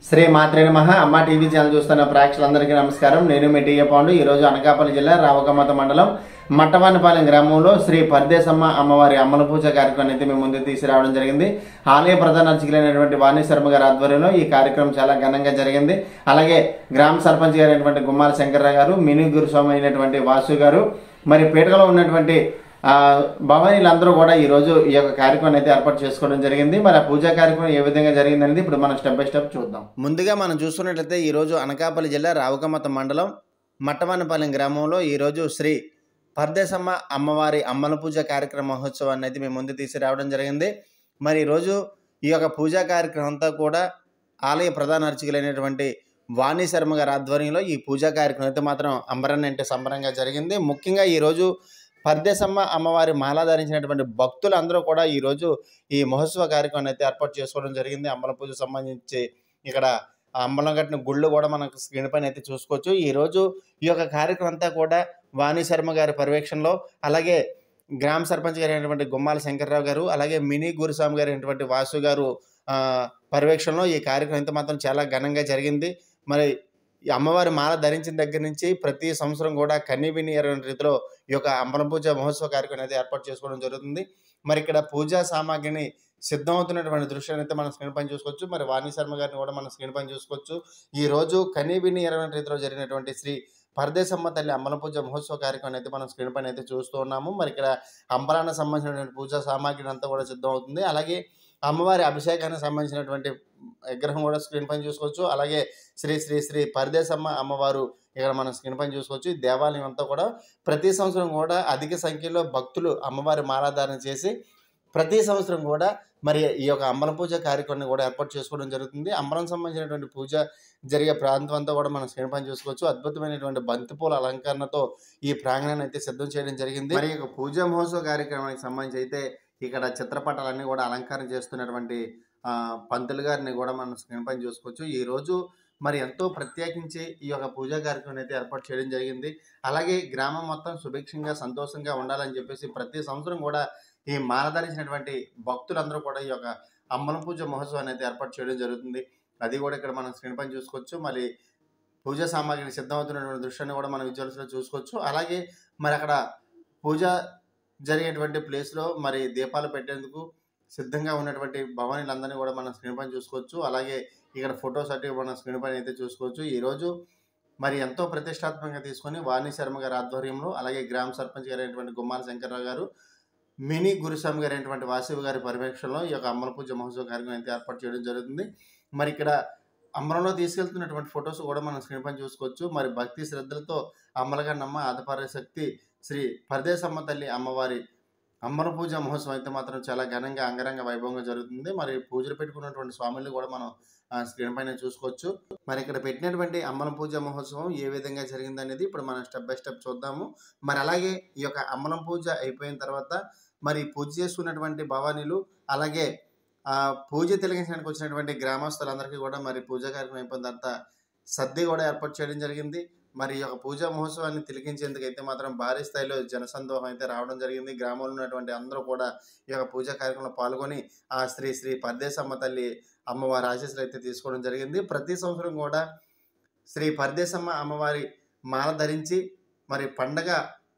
శ్రీ మాత్రే నమః అమ్మ టీవీ ఛానల్ చూస్తున్న ప్రేక్షకులందరికీ నమస్కారం నేను మీ టీఏ పాండు ఈ రోజు అనకాపల్లి జిల్లా రావకమత మండలం మట్టవానిపాలెం గ్రామంలో శ్రీ పరదేశమ్మ అమ్మవారి అమ్మల పూజ కార్యక్రమం అయితే మేము ముందు తీసుకురావడం జరిగింది ఆలయ ప్రధాన అర్చకులైనటువంటి వాణి శర్మ గారి ఆధ్వర్యంలో ఈ కార్యక్రమం చాలా ఘనంగా జరిగింది అలాగే గ్రామ సర్పంచ్ గారైనటువంటి గుమ్మాల శంకర్రావు గారు మినీ గురుస్వామి అయినటువంటి వాసు గారు మరి పీటకలో ఉన్నటువంటి ఆ, భవానీలందరూ కూడా ఈ రోజు ఈ యొక్క కార్యక్రమం అయితే ఏర్పాటు చేసుకోవడం జరిగింది మరి ఆ పూజా కార్యక్రమం ఏ విధంగా జరిగింది అనేది ఇప్పుడు మనం స్టెప్ బై స్టెప్ చూద్దాం ముందుగా మనం చూసుకున్నట్లయితే ఈ రోజు అనకాపల్లి జిల్లా రావుకమత మండలం మట్టవానపాలెం గ్రామంలో ఈ రోజు శ్రీ పరదేశమ్మ అమ్మవారి అమ్మల పూజ కార్యక్రమ మహోత్సవాన్ని అయితే మేము ముందు తీసుకురావడం జరిగింది మరి ఈరోజు ఈ యొక్క పూజా కార్యక్రమం అంతా కూడా ఆలయ ప్రధాన అర్చకులైనటువంటి వాణి శర్మ గారి ఆధ్వర్యంలో ఈ పూజా కార్యక్రమం అయితే మాత్రం అంబరాన్ని అంటే సంబరంగా జరిగింది ముఖ్యంగా ఈరోజు పరదేశమ్మ అమ్మవారి మాల ధరించినటువంటి భక్తులు అందరూ కూడా ఈరోజు ఈ మహోత్సవ కార్యక్రమాన్ని అయితే ఏర్పాటు చేసుకోవడం జరిగింది అమ్మల పూజ సంబంధించి ఇక్కడ ఆ అంబలం కట్టిన గుళ్ళు కూడా మనకు స్క్రీన్ పైన అయితే చూసుకోవచ్చు ఈరోజు ఈ యొక్క కార్యక్రమం అంతా కూడా వాణి శర్మ గారి పర్యవేక్షణలో అలాగే గ్రామ సర్పంచ్ గారు అయినటువంటి గుమ్మాల శంకర్రావు గారు అలాగే మినీ గురుస్వామి గారు అయినటువంటి వాసు గారు ఆ, పర్యవేక్షణలో ఈ కార్యక్రమం అయితే మాత్రం చాలా ఘనంగా జరిగింది మరి ఈ అమ్మవారి మాల ధరించిన దగ్గర నుంచి ప్రతి సంవత్సరం కూడా కన్నీ విని ఎరగని రీతిలో ఈ యొక్క అంబలం పూజ మహోత్సవ కార్యక్రమం అయితే ఏర్పాటు చేసుకోవడం జరుగుతుంది మరి ఇక్కడ పూజా సామాగ్రిని సిద్ధమవుతున్నటువంటి దృశ్యాన్ని అయితే మనం స్క్రీన్ పైన చూసుకోవచ్చు మరి వాణి శర్మ గారిని కూడా మనం స్క్రీన్ పైన చూసుకోవచ్చు ఈ రోజు కనీ విని ఎరగని రీతిలో జరిగినటువంటి శ్రీ పరదేశమ్మ తల్లి అంబల పూజ మహోత్సవ కార్యక్రమం అయితే మనం స్క్రీన్ పైన అయితే చూస్తూ ఉన్నాము మరి ఇక్కడ అంబరానికి సంబంధించినటువంటి పూజా సామాగ్రి అంతా కూడా సిద్ధమవుతుంది అలాగే అమ్మవారి అభిషేకానికి సంబంధించినటువంటి విగ్రహం కూడా స్క్రీన్ పైన చూసుకోవచ్చు అలాగే శ్రీ శ్రీ శ్రీ పరదేశమ్మ అమ్మవారు ఇక్కడ మనం స్క్రీన్ పైన చూసుకోవచ్చు ఈ దేవాలయం అంతా కూడా ప్రతి సంవత్సరం కూడా అధిక సంఖ్యలో భక్తులు అమ్మవారి మాలాధారణ చేసి ప్రతి సంవత్సరం కూడా మరి ఈ యొక్క అంబలం పూజ కార్యక్రమాన్ని కూడా ఏర్పాటు చేసుకోవడం జరుగుతుంది అంబలం సంబంధించినటువంటి పూజ జరిగే ప్రాంతం అంతా కూడా మనం స్క్రీన్ పైన చూసుకోవచ్చు అద్భుతమైనటువంటి బంతిపూల అలంకరణతో ఈ ప్రాంగణాన్ని అయితే సిద్ధం చేయడం జరిగింది మరి ఈ యొక్క పూజా మహోత్సవ కార్యక్రమానికి సంబంధించి అయితే ఇక్కడ చిత్రపటాలన్నీ కూడా అలంకరణ చేస్తున్నటువంటి ఆ, పంతులు గారిని కూడా మనం స్క్రీన్ పైన చూసుకోవచ్చు ఈ రోజు మరి ఎంతో ప్రత్యేకించి ఈ యొక్క పూజా కార్యక్రమం అయితే ఏర్పాటు చేయడం జరిగింది అలాగే గ్రామం మొత్తం సుభిక్షంగా సంతోషంగా ఉండాలని చెప్పేసి ప్రతి సంవత్సరం కూడా ఈ మాల ధరించినటువంటి భక్తులందరూ కూడా ఈ యొక్క అమ్మల పూజ మహోత్సవాన్ని అయితే ఏర్పాటు చేయడం జరుగుతుంది అది కూడా ఇక్కడ మనం స్క్రీన్ పైన చూసుకోవచ్చు మరి పూజా సామాగ్రి సిద్ధమవుతున్నటువంటి దృశ్యాన్ని కూడా మనం విజువల్స్లో చూసుకోవచ్చు అలాగే మరి అక్కడ పూజ జరిగేటువంటి ప్లేస్లో మరి దీపాలు పెట్టేందుకు సిద్ధంగా ఉన్నటువంటి భవానీలందరినీ కూడా మనం స్క్రీన్ పైన చూసుకోవచ్చు అలాగే ఇక్కడ ఫొటోస్ అటు మనం స్క్రీన్ పైన అయితే చూసుకోవచ్చు ఈరోజు మరి ఎంతో ప్రతిష్టాత్మకంగా తీసుకొని వాణి శర్మ గారి ఆధ్వర్యంలో అలాగే గ్రామ సర్పంచ్ గారు అయినటువంటి గుమ్మాల శంకర్రావు గారు మినీ గురుస్వామి గారు అయినటువంటి వాసవి గారి పర్యవేక్షణలో ఈ యొక్క అమ్మల పూజ మహోత్సవ కార్యక్రమం అయితే ఏర్పాటు చేయడం జరుగుతుంది మరి ఇక్కడ అమ్మలంలో తీసుకెళ్తున్నటువంటి ఫొటోస్ కూడా మనం స్క్రీన్ పైన చూసుకోవచ్చు మరి భక్తి శ్రద్ధలతో అమ్మలగన్నమ్మ ఆదపారే శక్తి శ్రీ పరదేశమ్మ తల్లి అమ్మవారి అమ్మల పూజ మహోత్సవం అయితే మాత్రం చాలా ఘనంగా అంగరంగ వైభవంగా జరుగుతుంది మరి పూజలు పెట్టుకున్నటువంటి స్వాముల్ని కూడా మనం ఆ, స్క్రీన్ పైన చూసుకోవచ్చు మరి ఇక్కడ పెట్టినటువంటి అమ్మల పూజ మహోత్సవం ఏ విధంగా జరిగింది అనేది ఇప్పుడు మనం స్టెప్ బై స్టెప్ చూద్దాము మరి అలాగే ఈ యొక్క అమ్మలం పూజ అయిపోయిన తర్వాత మరి పూజ చేసుకున్నటువంటి భవానీలు అలాగే ఆ పూజ తిలగించడానికి వచ్చినటువంటి గ్రామస్తులందరికీ కూడా మరి పూజా కార్యక్రమం అయిపోయిన తర్వాత సద్ది కూడా ఏర్పాటు చేయడం జరిగింది మరి ఈ యొక్క పూజా మహోత్సవాన్ని తిలకించేందుకు అయితే మాత్రం భారీ స్థాయిలో జనసందోహం అయితే రావడం జరిగింది గ్రామంలో ఉన్నటువంటి అందరూ కూడా ఈ యొక్క పూజా కార్యక్రమంలో పాల్గొని ఆ శ్రీ శ్రీ పరదేశమ్మ తల్లి అమ్మవారి ఆశీస్సులు అయితే తీసుకోవడం జరిగింది ప్రతి సంవత్సరం కూడా శ్రీ పరదేశమ్మ అమ్మవారి మాల ధరించి మరి పండగ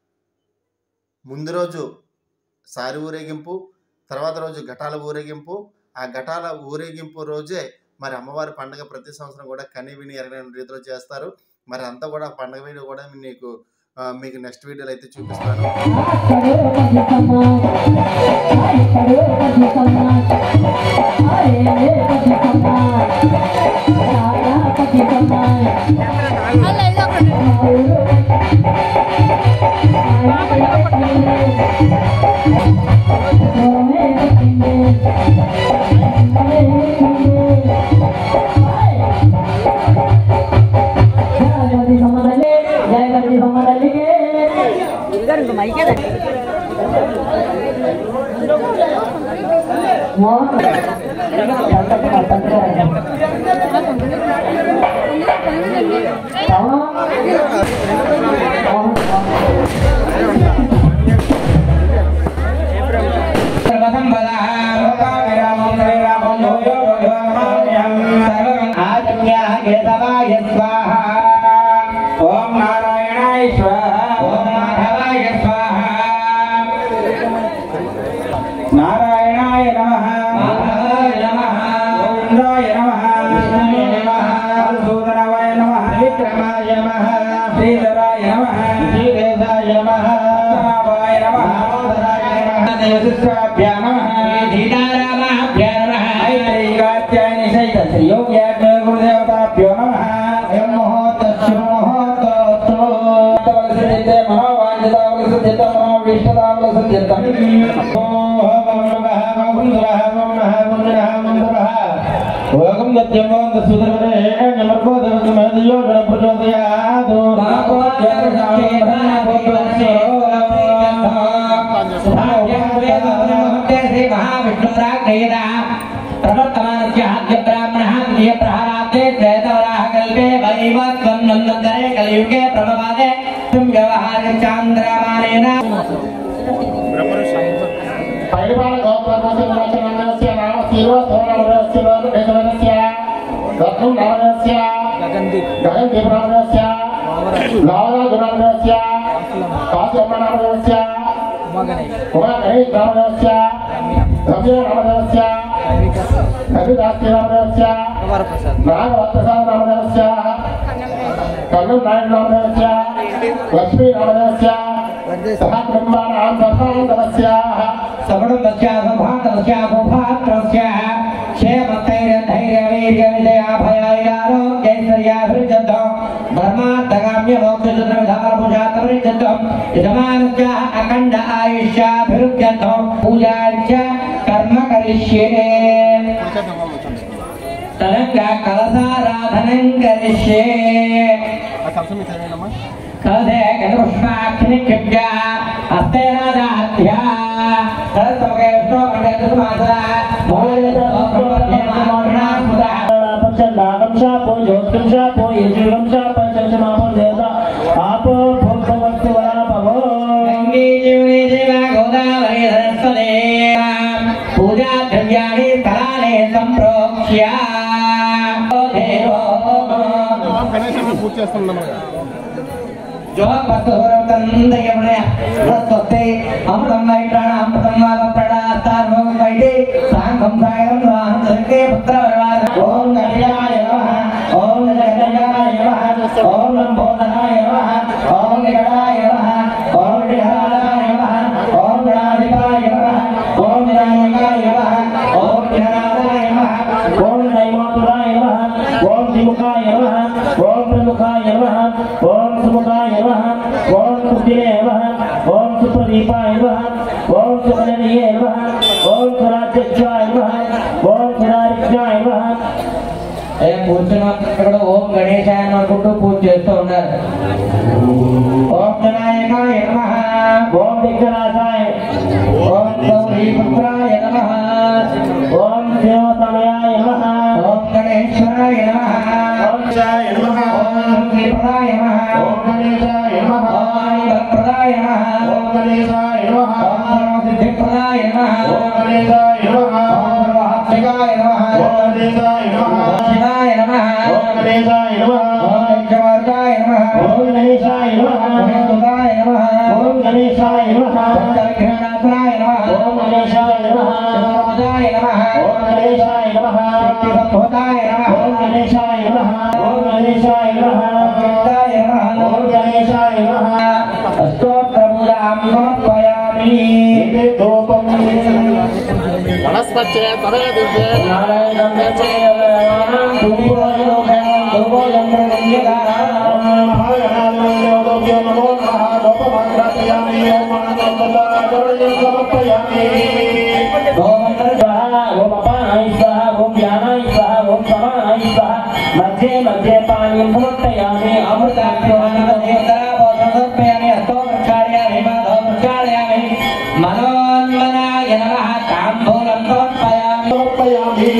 ముందు రోజు సారి ఊరేగింపు తర్వాత రోజు ఘటాల ఊరేగింపు ఆ ఘటాల ఊరేగింపు రోజే మరి అమ్మవారి పండుగ ప్రతి సంవత్సరం కూడా కని విని ఎరగని రీతిలో చేస్తారు మరి అంతా కూడా పండుగ వీడియో కూడా మీకు ఆ, మీకు నెక్స్ట్ వీడియోలో అయితే చూపిస్తాను మోహన్ దేవశిష్టాభ్యా నమః సీతారామాభ్యా నమః ఐదైకాత్యాయని సహిత శ్రీయోగ్యాగ్నే గురుదేవతాభ్యో నమః అయం ముహూర్తస్సు ముహూర్తోస్తు వలసిద్ధితే మనోవాంఛితావలసిద్ధిత మనోవిష్టతావలసిద్ధితం ఓం దత్యంగం దసుదరే నమర్గో దేవతమేదియో గణప్రచోదయాదు శ్రీ మహావిష్ణురాగ్రహీత ప్రవర్తమానస్య ఆద్య బ్రాహ్మణः ద్వితీయ ప్రహారాతే శ్వేతవరాహ కల్పే వైవత్వం నందరే కలియుగే ప్రభవాదే వ్యవహార చాంద్రమానేన పరిపాల గోత్రకోశ నామ శిరో స్థోరమస్య లోకేశవస్య రత్నం నామస్య గగంది బ్రాహ్మణస్య లావణ గుణామస్య కాశ్యప నామస్య ఉమా గణేష్ నామస్య రమ్య నామస్య కవిదాస్య నామస్య నాగవత్స నామస్య కన్నం నాయుడు నామస్య లక్ష్మీ నామస్య సహ బ్రహ్మాణాం సర్వాంతరస్య సగుణం తస్యా సంభాతస్య భూభాత్రస్య క్షేమస్థైర్యధైర్యవీర్యవిజయాభయారోగ్యైశ్వర్యాభివృద్ధం ధర్మార్థకామ్య మోక్షచతుర్విధారభుజాతమృద్ధం యజమానస్య అఖండ ఆయుష్యాభివృద్ధ్యర్థం పూజాంచ కర్మ కరిష్యే తరంగ కలసారాధనం కరిష్యే కలదే గణపుష్పాక్షిని క్షిప్య హస్తేనాదాధ్యా సరస్వకే విష్ణు పండితుమాస నాగం శాపో జ్యోతిం శాపో యజుగం శాప చంచమాపో దేవత ఆపో భూర్భవస్సు వరాపవో గంగే జీవనే దేవ గోదావరి సరస్వతే పూజా ద్రవ్యాణి స్థలానే సంప్రోక్ష్య స్వస్తి అమృతం వై ప్రాణ అమృతం వాగ ప్రణాస్తార్భోగం వైటి సాంగం సాగరం వాహంతే పుత్ర వరవాద ఓం గణయాయ నమః ఓం గణయాయ నమః ఓం లంబోదరాయ నమః ఓం నిగడాయ నమః ఓం విహారాయ నమః ఓం గణాధిపాయ నమః ఓం వినాయకాయ నమః ఓం విహారాయ నమః ఓం నైమాతురాయ నమః ఓం దిముఖాయ నమః ఓం ప్రముఖాయ నమః ఓం సుముఖాయ నమః ఓం సుదినే నమః ఓం సుప్రదీపాయ నమః ఓం సుమననీయ నమః ఓం సురాధ్యక్షాయ నమః ఓం సురారిజ్ఞాయ నమః ఏ కూర్చున్న ఇక్కడ ఓం గణేశాయ అనుకుంటూ పూజ చేస్తూ ఉన్నారు ఓం వినాయకాయ నమః ఓం విఘ్ననాశాయ ఓం గౌరీపుత్రాయ నమః ఓం దేవతమయాయ నమః ఓం గణేశ్వరాయ నమః ఓం శాయ నమః ఓం శ్రీప్రదాయ నమః ఓం గణేశాయ నమః ఓం వరప్రదాయ నమః ఓం గణేశాయ నమః ఓం సర్వసిద్ధిప్రదాయ నమః ఓం గణేశాయ నమః ఓం సర్వహాత్మికాయ నమః ఓం గణేశాయ నమః ఓం శివాయ నమః ఓం గణేశాయ నమః ఓం యజ్ఞమార్గాయ నమః ఓం గణేశాయ నమః ఓం స్తుతాయ నమః ఓం గణేశాయ నమః ఓం దక్షిణాసనాయ నమః ఓం గణేశాయ నమః సర్వదాయ నమః ఓం గణేశాయ నమః శక్తిసత్వదాయ నమః ఓం గణేశాయ నమః ఓం గణేశాయ నమః భక్తాయ నమః ఓం గణేశాయ నమః అష్టోత్తరముదాం సమర్పయామి ఇది ధూపం వనస్పత్య తరగతి నారాయణం ప్రచోదయామానం ధూపోయోగం ధూపోయం ప్రవిద్యతాం ఓం స్వాహ ఓం అపానాయ స్వాహ ఓం వ్యానాయ స్వాహ ఓం సమానాయ స్వాహ మధ్యే మధ్యే పానీయం సమర్పయామి సమర్పయామి అస్తో ప్రక్షాళయామి మాధవ ప్రక్షాళయామి మనోన్మనాయ నమః తాంబూలం సమర్పయామి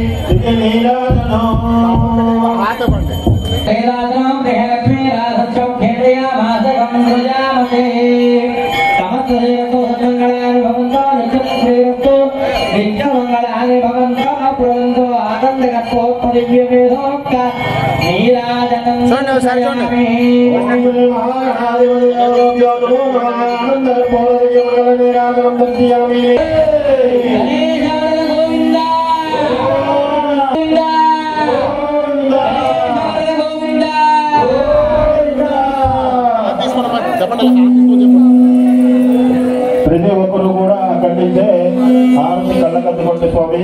కైలాసం గృహలక్ష్మీ రాధస్యం ఖేదయామాసకం సృజామతే సమస్త దేవతో సమంగళాని భవంతో నిత్యం శ్రీరస్తు నిత్యమంగళాని భవంతో అప్రవంతో ఆనందకత్వోత్పదివ్యవేదోక్త నీరాజనం చూడండి ఒకసారి చూడండి. గణేశాయ గోవింద గోవింద గణేశాయ గోవింద చెప్పండి ప్రతి ఒక్కరు కూడా అక్కడ అందించే హారతి కళ్ళకద్దుకోండి స్వామి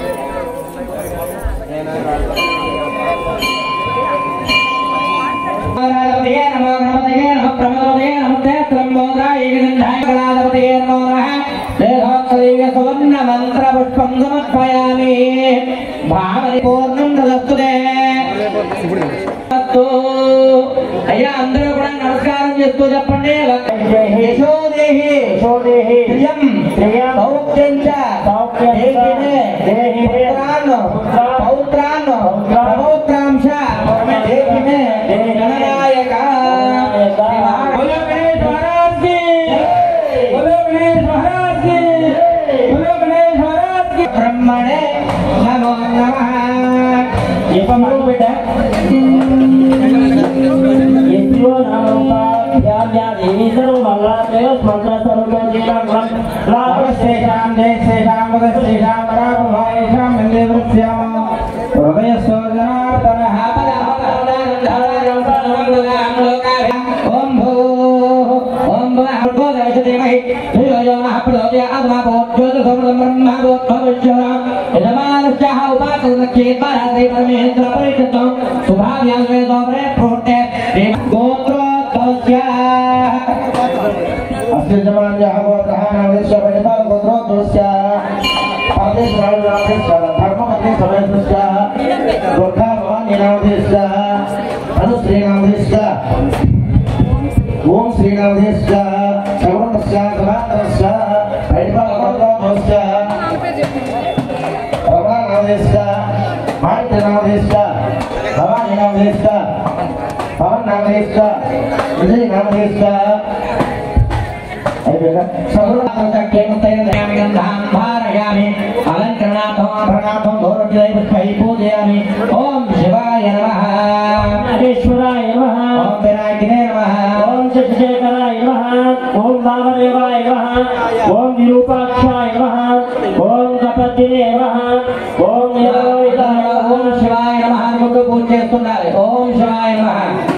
గణపతయే నమో గణపతయే నమః ప్రమదపతయే నమస్తే త్రంబోద్రాయ గంధాయ గణాధిపతయే నమో నమః దేహోత్తరీయ సువర్ణ మంత్ర పుష్పం సమర్పయామి భావని పూర్ణం తదస్తుతే అస్తు. అయ్యా అందరూ కూడా నమస్కారం చేస్తూ చెప్పండి యశోదేహి యశోదేహి ప్రియం ప్రియం సౌఖ్యం చ సౌఖ్యం చ దేహినే దేహినే పుత్రాన్ పౌత్రాన్ ప్రపౌత్రాంశ దేహినే గణనాయక బోలో గణేష్ మహారాజ్ కి బోలో గణేష్ మహారాజ్ కి బోలో గణేష్ మహారాజ్ కి బ్రహ్మణే నమో నమః చెప్పమను బిడ్డ ఎత్తిలో నామంతా ధ్యావ్యాదేవి సర్వమల్లాదేవ స్మంత్ర సర్వజీవం లాభశ్రేషాం జయశ్రేషాం వదశ్రేషాం పరాభవాయేషాం వందే వృత్స్యామ హృదయ సోజనార్దనః ఓం భూ ఓం భూ దేవశదేమహి శ్రీయోజో నః ప్రచోదయాత్ మా భూజ్యోతిసమృతం బ్రహ్మ భూద్భవిష్యతాం యజమానస్యాః ఉపాసనక్షేత్ భారతే పరమేంద్ర పరిషత్తం శుభావ్యాం వేదో ప్రే ప్రోటే గోత్రోద్భవస్య अस्य जमान्यः गोत्रः नामदेश्य परिपाल गोत्रोद्भवस्य परदेश राजनामदेश्य धर्मपत्नी समेतस्य गोर्खा भवानी नामदेश्य अनुश्री नामदेश्य ओम श्री नामदेश्य श्रवणस्य समान्तरस्य परिपाल गोत्रोद्भवस्य रमण नामदेश्य माणिक्य नामदेश्य भवानी नामदेश्य पवन नामदेश्य विजय नामदेश्य ధారయామి అలంకరణాథం పూజయామి ఓం శివాయ నమ నాగేశ్వరాయ నమః ఓం వినాయకినే నమ ఓం శశిశేఖరాయ నమః ఓం వామదేవాయ నమః ఓం విరూపాక్షాయ నమః ఓం గపతినే నమః ఓం నిరోధాయ ఓం శివాయ నమ ముందు పూజ చేస్తుండాలి ఓం శివాయ నమ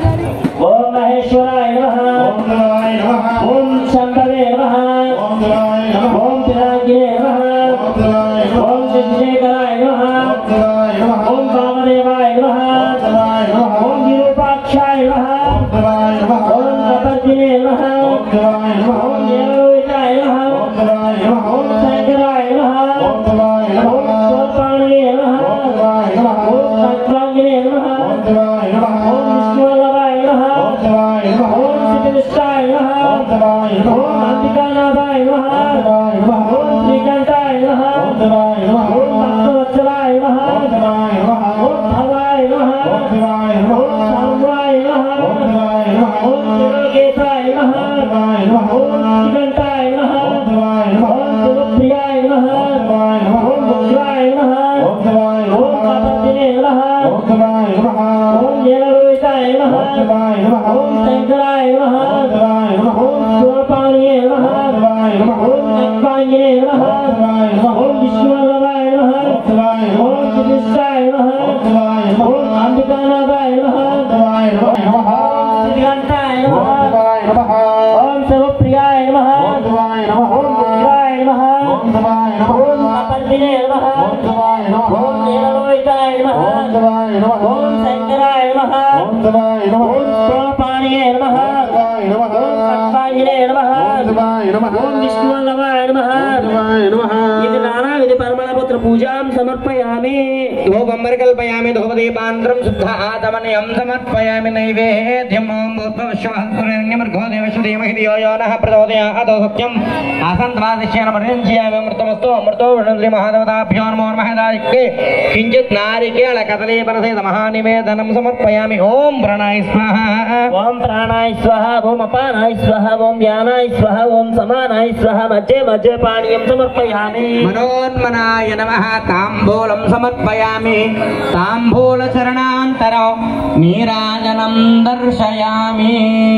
ఓం మహేశ్వరాయ నమః ఓం దేవాయ నమః ఓం శంభవే నమః ఓం దేవాయ నమః ఓం పినాకినే నమః ఓం దేవాయ నమః ఓం శశిశేఖరాయ నమః ఓం దేవాయ నమః ఓం వామదేవాయ నమః ఓం దేవాయ నమః ఓం విరూపాక్షాయ నమః ఓం దేవాయ నమః ఓం గపతినే నమః ఓం దేవాయ నమః ఓం నిరోధాయ నమః ఓం దేవాయ నమః ఓం శంకరాయ నమః ఓం దేవాయ ఓం నమః శోపాణినే నమః ఓం దేవాయ నమః ఓం ఖడ్వాంగినే నమః ఓం దేవాయ నమః ఓం విష్ణువల్లభాయ నమః ఓం దేవాయ నమః ఓం శ్రీకృష్ణాయ నమః ఓం దేవాయ నమః ఓం అంబికానాథాయ నమః ఓం దేవాయ నమః ఓం శ్రీకంఠాయ నమః ఓం దేవాయ నమః ఓం భక్తవత్సలాయ నమః ఓం దేవాయ నమః ఓం భవాయ నమః ఓం దేవాయ నమః ఓం సాంబాయ నమః ఓం దేవాయ నమః ఓం తిరోగేతాయ నమః ఓం దేవాయ నమః ఓం శ్రీకంఠాయ నమః ఓం దేవాయ నమః ఓం శివప్రియాయ నమః దేవాయ నమః ఓం ముఖ్యాయ నమః ఓం దేవాయ ఓం నమః కపతినే నమః ఓం దేవాయ నమః ఓం నిరోధాయ నమః ఓం దేవాయ నమః ఓం శంకరాయ నమః ఓం దేవాయ నమః ఓం శివపాణియే నమః ఓం దేవాయ నమః ఓం ఖడ్వాంగినే నమః ఓం దేవాయ నమః ఓం విష్ణువల్లభాయ నమః ఓం దేవాయ నమః ఓం శ్రీకృష్ణాయ నమః ఓం దేవాయ నమః ఓం అంబికానాథాయ నమః ఓం దేవాయ నమః ఓం శ్రీకంఠాయ ఓం నమః దేవాయ నమః ఓం శివప్రియాయ నమః ఓం దేవాయ నమః ఓం ముఖ్యాయ నమః ఓం దేవాయ నమః ఓం కపతినే నమః ఓం దేవాయ నమః ఓం నిరోధాయ నమః ఓం దేవాయ నమః ఓం శంకరాయ నమః ఓం దేవాయ నమః ఓం శివపాణియే నమః దేవాయ నమః ఓం ఖడ్వాంగినే నమః ఓం దేవాయ నమః ఓం విష్ణువల్లభాయ నమః దేవాయ నమః ఇది నానావిధి పరిమళపత్ర పూజాం సమర్పయామి ధూపం కల్పయామి ధూపదీపాంతరం శుద్ధ ఆతమనయం సమర్పయామి నైవేద్యం ఓం భూత్వశ్వహస్ఫురణ్యమర్గో దేవశ్వదేమహి ధియో యో నః ప్రచోదయాత్ సత్యం ఆసంతమాదిశ్యేన పరిణ్యామి అమృతమస్తు అమృతో విష్ణుశ్రీ మహాదేవతాభ్యో నమో మహదాయికే కించిత్ నారికేళ కదలీపరసేత మహానివేదనం సమర్పయామి ఓం ప్రణాయ స్వాహ ఓం ప్రాణాయ స్వహ ఓం అపానాయ స్వహ ఓం ధ్యానాయ స్వహ ఓం సమానాయ స్వహ మధ్య మధ్య పానీయం సమర్పయామి మనోన్మనాయ నమ తాంబూలం సమర్పయామి తాంబూల చరణాంతరం నీరాజనం దర్శయామి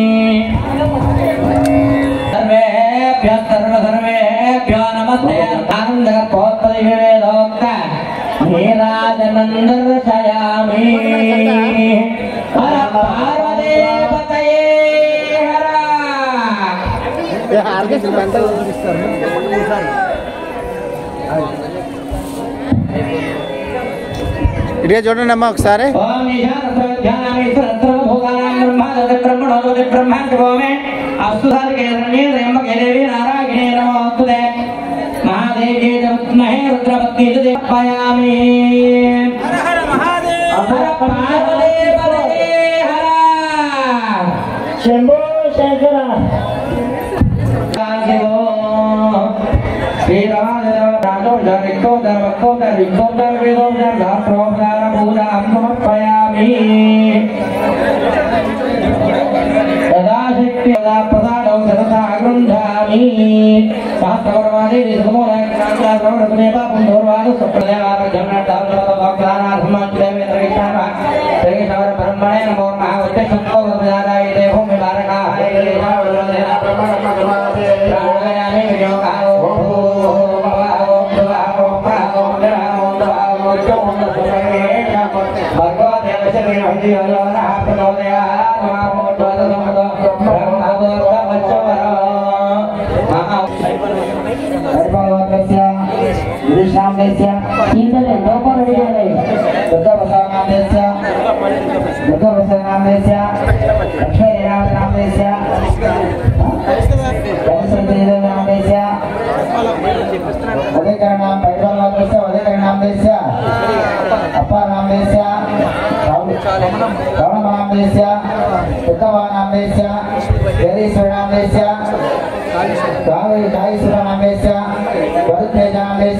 సర్వేభ్య సర్వ సర్వేభ్యో నమస్తే ఆనందోక్త నీరాజనం దర్శయామి హర పార్వదేవతయే హర ఇదే చూడండి అమ్మా ఒకసారి ఓం ఈశానస్రధ్యానామి సహస్రభూతానాం బ్రహ్మాదతి బ్రహ్మణోదతి బ్రహ్మాండభూమే అస్తు సర్గేరణ్యే త్రయంబకే దేవి నారాయణే నమోస్తుతే మహాదేవి విద్మహే రుద్రపత్ని దీపయామి హర పార్వతీ పదే హర శంభో శంకర సమర్పయామి యథాశక్తి యథా ప్రసాదం సరసా గృహామి సహస్రవర్వాది విష్ణుమూలే పాపం దూర్వాదు సుప్రదేవాద జన్మతావర బ్రహ్మణే నమో నమః ఉత్తేశంతో ప్రజాదాయ దేవం విదారకాయ ప్రాణాయామి వినియోగాయ ఈతలే లోపల అడిగాయి ఉదయకరణం పరిపాలన ఉదయకరణం అప్పారామేశ రమణమామేశ ఉత్తమానామేశ జరీశ్వరామేశ కావేరి కాళీశ్వరనామేశ వరుతేజామేశ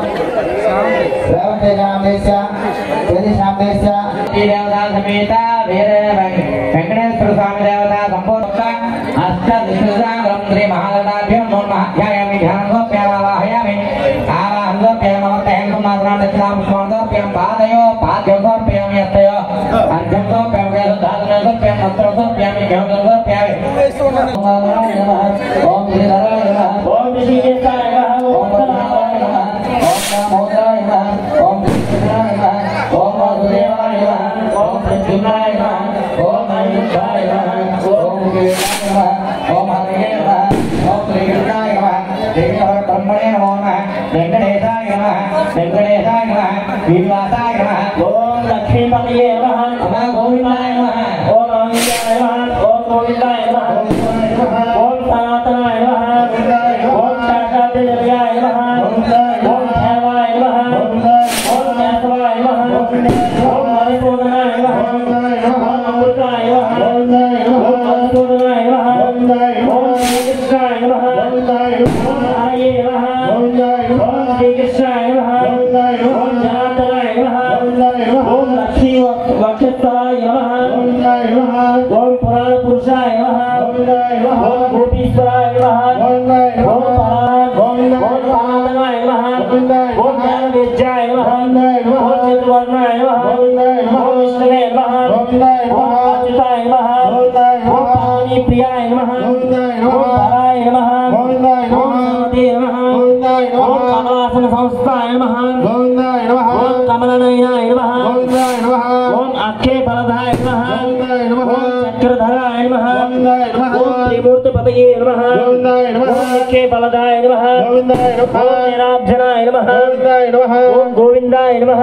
రేవతేజామేశ జరీశామేశ దేవతా సమేత వీర వెంకటేశ్వర స్వామి దేవత సంపూర్ణ అష్ట దిశుదాగం శ్రీ మహాగణాభ్యం మహాధ్యాయామి ధ్యానోప్యావాహయామి ఆవాహనోప్యామవర్తయం కుమారాం దక్షిణాపుష్పాంతోప్యం పాదయో పాద్యం సమర్పయామి అత్తయో అర్ఘ్యం సమర్పయామి వేదధాతున సమర్పయామి మంత్రం సమర్పయామి జ్ఞానం సమర్పయామి ఓం శ్రీధరాయ నమః ఓం శ్రీకేశాయ నమః ఓం ఓం నమోదరాయ నమః ఓం కృష్ణాయ నమః ఓం వాసుదేవాయ నమః ఓం ప్రద్యుమ్నాయ నమః ఓం అనిరుద్ధాయ నమః ఓం వీరాయ నమః ఓం హరయే నమః ఓం శ్రీకృష్ణాయ నమః శ్రీకర బ్రహ్మణే నమో నమః వెంకటేశాయ నమః వెంకటేశాయ నమః శ్రీనివాసాయ నమః ఓం లక్ష్మీపతయే నమః అమా గోవిందాయ నమః ఓం ఆనందాయ నమః ఓం గోవిందాయ నమః ఓం సనాతనాయ నమః ఓం శాశ్వతదేవ్యాయ నమః ఓం దేవాయ నమః ఓం కేశవాయ నమః ఓం మణిపూర్ణాయ నమః ఓం అమృతాయ నమః ఓం మధుసూదనాయ నమః ఓం శ్రీకృష్ణాయ నమః ఓం హరయే నమః ఓం శ్రీకృష్ణాయ నమః ఓం జనార్దనాయ నమః ఓం లక్ష్మీ వక్షస్థలాయ నమః ఓం పురాణ పురుషాయ నమః ఓం గోపీశ్వరాయ నమః ఓం పరాగ్ ఓం పరాధనాయ నమః ఓం జ్ఞాన విద్యాయ నమః ఓం చతుర్వర్ణాయ నమః ఓం విష్ణువే నమః ఓం అచ్యుతాయ నమః ఓం పాణి ప్రియాయ నమః ఓం పరాయ నమః ఓం నమతే నమః ఓం కమలాసన సంస్థాయ నమః ఓం కమలనయనాయ నమః ఓం అక్షయ ఫలదాయ నమః ఓం చక్రధరాయ నమః ఓం త్రిమూర్తి పదయే నమః ఓం అక్షయ ఫలదాయ నమః ఓం నిరాబ్జనాయ నమః ఓం గోవిందాయ నమః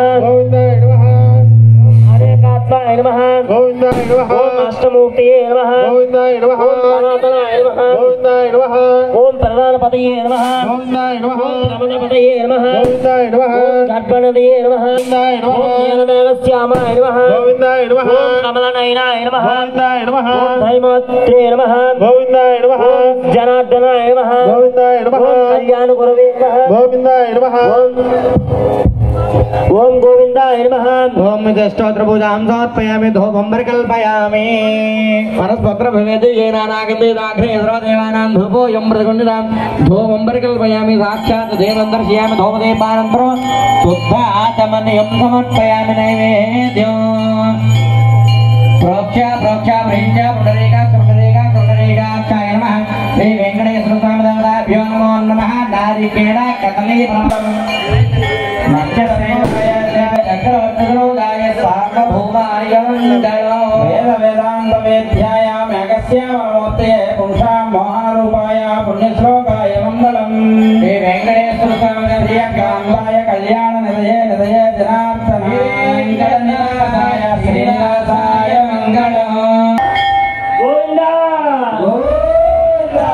హరేకాత్మాయ నమః ఓం అష్టమూర్తియే నమః ఓం సనాతనాయ నమః ఓం ప్రధానపదయే నమః ఓం రమణపదయే నమః ఓం గర్భణదయే నమః ఓం జ్ఞానదేవశ్యామాయ నమః ఓం కమలనయనాయ నమః ఓం ధైమాత్రే నమః ఓం జనార్దనాయ నమః ఓం కళ్యాణ గురవే నమః ఓం ఓం గోవిందాయ నమః ఓం స్తోత్ర పూజాం సమర్పయామి ధూపం పరికల్పయామి పరస్పత్ర భవేది ఏనానాగందేదాగ్రే దేవానాం ధూపోయం ప్రతికుండితాం ధూపం పరికల్పయామి సాక్షాత్ దేవం దర్శయామి ధూపదీపానంతరం శుద్ధ ఆచమన్యం సమర్పయామి నైవేద్యం ప్రోక్ష ప్రోక్ష ప్రేక్ష పుండరీక పుండరీక పుండరీకాక్షాయ నమః శ్రీ వెంకటేశ్వర స్వామి దేవతాభ్యో నమో నమః నారికేణ కదలీ చక్రవర్తిలోగాయ సార్వభౌమాయ మంగళో వేద వేదాంత వేద్యాయామగస్యామూర్తే పురుషాం మహారూపాయ పుణ్యశ్లోకాయ మంగళం శ్రీ వెంకటేశ్వర స్వామి కాంబాయ కళ్యాణ నిదయ నిదయ జనార్దన శ్రీనివాసాయ మంగళం గోవిందా గోవిందా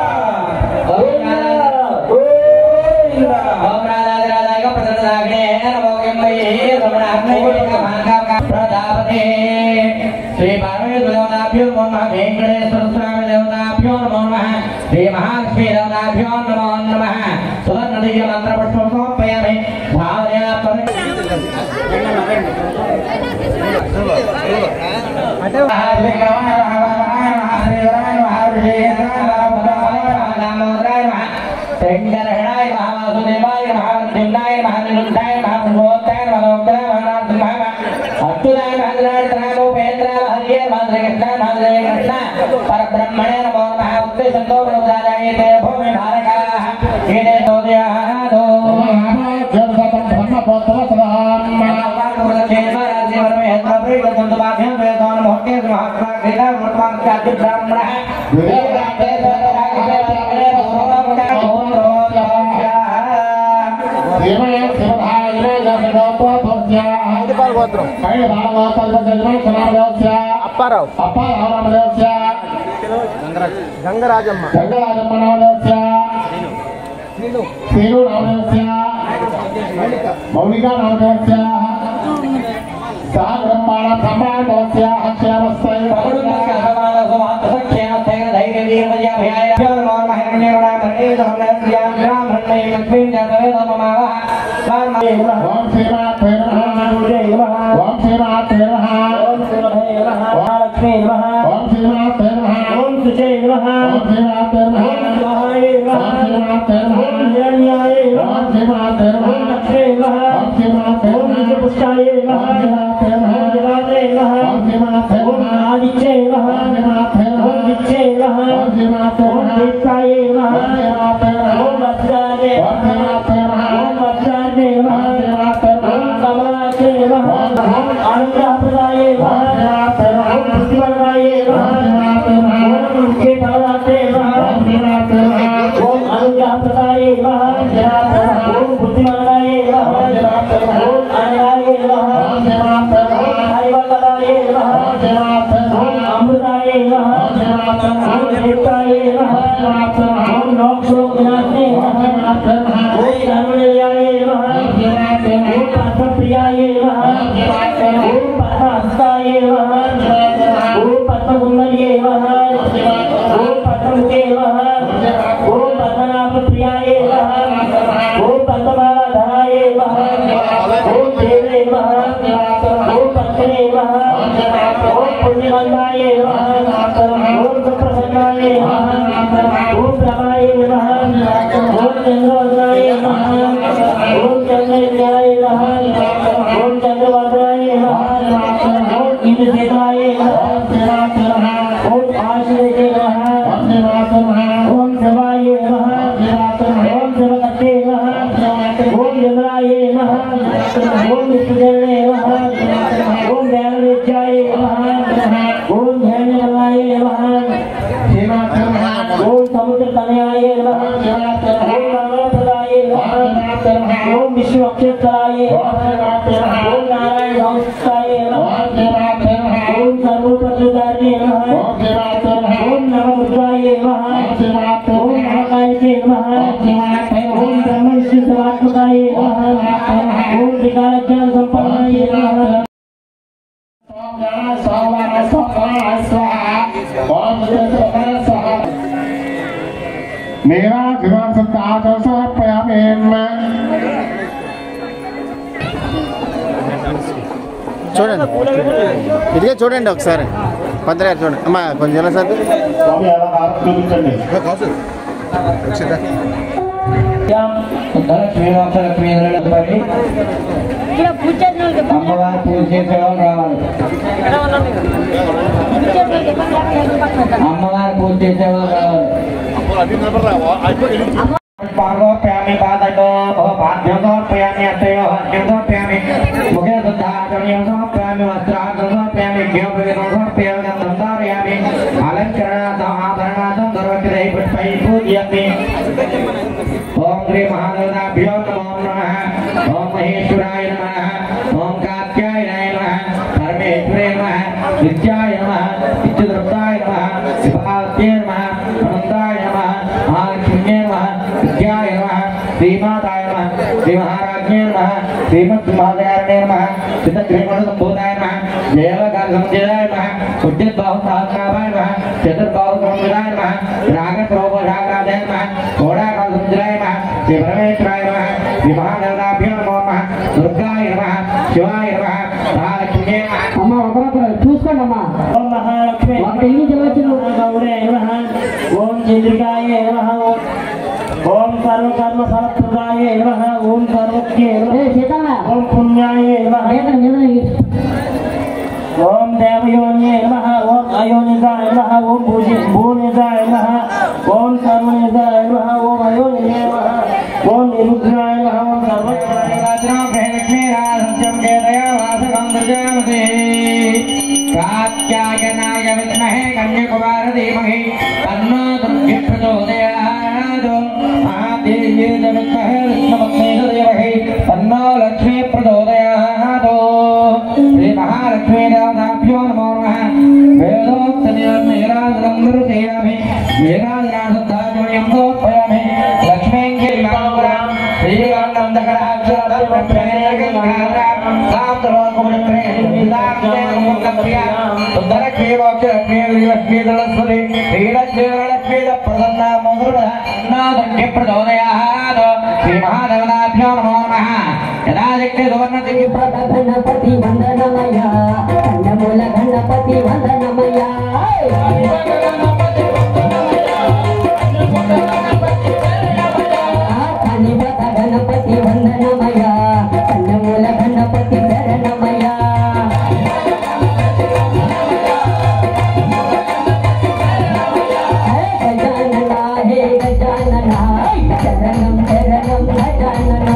గోవిందా ఓం రాధారాధాయ ప్రసన్నాగ్నే నమో యంబయే రమణాగ్నేయ మహాకాక ప్రజాపతే శ్రీ పరమేశ్వరదేవతాభ్యో నమః వెంకటేశ్వర స్వామి దేవతాభ్యో నమో నమః శ్రీ మహాలక్ష్మీ దేవతాభ్యో నమో నమః సువర్ణదివ్య మంత్ర పుష్పం సమర్పయామి భావయాత్మని పరబ్రహ్మణే నమో నమః ఉత్తేజంతో ప్రజాయతే భూమి భారకాః ఏదే తోద్యాదో అప్పారావు గంగరాజమ్మ శ్రీను నామదేవస్య మౌలికా నామదేవస్య సహ బ్రహ్మాణ బ్రహ్మాండవస్య అక్షరస్థై ఓం శ్రీనాథ్ నమః ఓం శ్రీనాథ్ నమః మహాలక్ష్మీ నమః ఓం శ్రీనాథ్ నమః ఓం సుచే నమః ఓం శ్రీనాథ్ నమః ఓం స్వాహాయ నమః ఓం శ్రీనాథ్ ఓం నమః హిరణ్యాయ ఓం నమః శ్రీనాథ్ ఓం నమః లక్ష్మీ నమః ఓం శ్రీనాథ్ ఓం నమః నిత్యపుష్టాయ నమః ఓం శ్రీనాథ్ నమః ఓం జలాదే నమః ఓం శ్రీనాథ్ ఓం నమః ఆదిత్యే నమః ఓం శ్రీనాథ్ నమః ఓం విచ్చే నమః ఓం శ్రీనాథ్ ఓం నమః దీప్తాయ నమః ఓం శ్రీనాథ్ నమః ఓం వజ్రాదే ఓం శ్రీనాథ్ నమః ఓం వజ్రాదే ఓం నమః శ్రీనాథ్ ఓం నమః కమలాదే నమః ఓం అనుగ్రహప్రదాయ ఓం నమః శ్రీనాథ్ నమః ఓం బుద్ధివరాయ ఓం నమః శ్రీనాథ్ నమః ఓం విజయపరదాతే నమః ఓం శ్రీనాథ్ నమః ఓం అనుగ్రహప్రదాయ నమః ఓం బుద్ధిమంతాయ నమః ఓం అనయాయ నమః ఓం శ్రీనాథ్ నమః ఓం హరివల్లభాయ నమః ఓం శ్రీనాథ్ నమః ఓం అమృతాయ నమః ఓం శ్రీనాథ్ నమః ఓం నిత్యాయ నమః ఓం శ్రీనాథ్ నమః ఓం లోక్షోకనాథే ఓం నమః శ్రీనాథ్ నమః ఓం ధర్మనిలయాయ నమః ఓం శ్రీనాథ్ నమః ఓం పద్మప్రియాయ నమః ఓం పద్మహస్తాయ నమః ఓం పద్మసుందర్యే నమః ఓం పద్మముఖే నమః ఓం పద్మనాభప్రియాయ నమః ఓం పద్మమాలాధరాయ నమః ఓం దేవే నమః ఓం పద్మనే నమః ఓం పుణ్యమందాయ నమః ఓం సుప్రసన్నాయ నమః ఓం ప్రభాయ నమః ఓం చంద్రవదనాయ నమః ఓం చంద్రజ్ఞాయ నమః ఓం చంద్రవదనాయ నమః ఓం ఇంద్రసేనాయ నమః ఓం ఆశ్రయ నమః ఓం శవాయ నమః ఓం శివకర్తే నమః ఓం యమరాయ నమః ఓం విష్ణుజనే నమః ఓం వేదవిద్యాయ నమః ఓం ధ్యానమలాయ నమః శ్రీనాథ్ నమః ఓం సముద్ర తనయాయ నమః ఓం మంగళప్రదాయ నమః ఓం విష్ణు అక్షరాయ నమః ఓం నారాయణ సంస్థాయ నమః ఓం శ్రీనాథ్ నమః ఓం సర్వపత్రధారిణే నమః ఓం శ్రీనాథ్ నమః ఓం నమ రుద్రాయ నమః ఓం శ్రీనాథ్ ఓం నమః నమకాయ నమః ఓం బ్రహ్మ విష్ణు సమాత్మకాయ నమః ఓం త్రికాలజ్ఞాన సంపన్నాయ నమః मेरा जीवन सत्ता समर्पयामि చూడండి ఇదిగే చూడండి ఒకసారి పంతులు గారు చూడండి అమ్మా కొంచెం ఇలా సార్ స్వామి అలా హారతి చూపించండి ఇలా పూజ చేసిన వాళ్ళకి ఇబ్బంది అమ్మవారి పూజ చేసే వాళ్ళు రావాలి పూజ చేసిన వాళ్ళకి ఇబ్బంది లేకుండా పక్కన అమ్మవారి పూజ చేసే వాళ్ళు రావాలి పార్వోప్యామి పాదతో పాద్యోప్యామి అత్తయో హర్యోప్యామి ముఖే శుద్ధాచర్యం సమర్ప్యామి వస్త్రార్థం సమర్ప్యామి జ్ఞోపవిధం సమర్ప్యామి గంధం ధారయామి అలంకరణార్థం ఆభరణార్థం సర్వగ్రహై పుష్పై పూజయామి ఓం శ్రీ మహాదేవతాభ్యో నమో నమః ఓం మహేశ్వరాయ నమః ఓం కాత్యాయనాయ నమః పరమేశ్వరే నమః నిత్యాయ నమః నిత్యదృప్తాయ నమః శివాత్యే నమః అనంతాయ నమః మహాలక్ష్మ్యే నమః విద్యాయ నమః శ్రీమాతాయ నమః శ్రీ మహారాజ్ఞే నమః శ్రీమద్మహాదయారణే నమః చిత్తగ్రీమణ సంభూతాయ నమః దేవకాల సంజయాయ నమః ఉద్యద్బాహు సహస్రాభాయ నమః చతుర్బాహు సంవిదాయ నమః రాగప్రోపరాగాదాయ నమః కోడాకాల సంజయాయ నమః శ్రీ పరమేశ్వరాయ నమః శ్రీ మహాదేవతాభ్యో నమో నమః దుర్గాయ నమః శివాయ నమః మహాలక్ష్మ్యే నమః అమ్మ ఒకరొకరు చూసుకోండి అమ్మా ఓం మహాలక్ష్మి ఒకటి ఇల్లు చెప్పచ్చు గౌరే నమః ఓం చంద్రికాయ నమః ఓం సర్వకర్మ ఫలప్రదాయ నమః ఓం సర్వజ్ఞే నమః ఏ సీతమ్మ ఓం పుణ్యాయ నమః మీద మీద ఓం దేవయోన్యే నమః ఓం అయోనిదాయ నమః ఓం భూజి భూనిదాయ నమః ఓం సర్వనిదాయ నమః ఓం అయోనిదాయ నమః ఓం నిరుద్రాయ నమః ఓం సర్వజ్ఞాయ कात्यायनाय विद्महे कन्याकुमार धीमहि तन्नो दुर्गे प्रचोदयात् महादेव्ये च विद्महे विष्णुपत्नी च धीमहि तन्नो लक्ष्मी प्रचोदयात् श्री महालक्ष्मी देवताभ्यो नमो नमः वेदोक्तनियं मेराजनं दर्शयामि मेराजनाशुद्धाजमयं समर्पयामि लक्ष्मीं गिरिमापुरां శ్రీమహాదేవనాభ్యో నమో నమః యదా శక్తి సువర్ణదివ్య గణపతి వందనమయ కన్నమూల గణపతి వందనమయ కనిపత గణపతి వందనమయ కన్నమూల గణపతి శరణమయ హే గజానన హే గజానన శరణం శరణం గజానన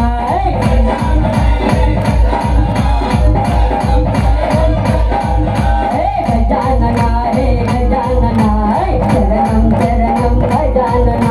హే గజానన హే గజానన శరణం శరణం Gajanana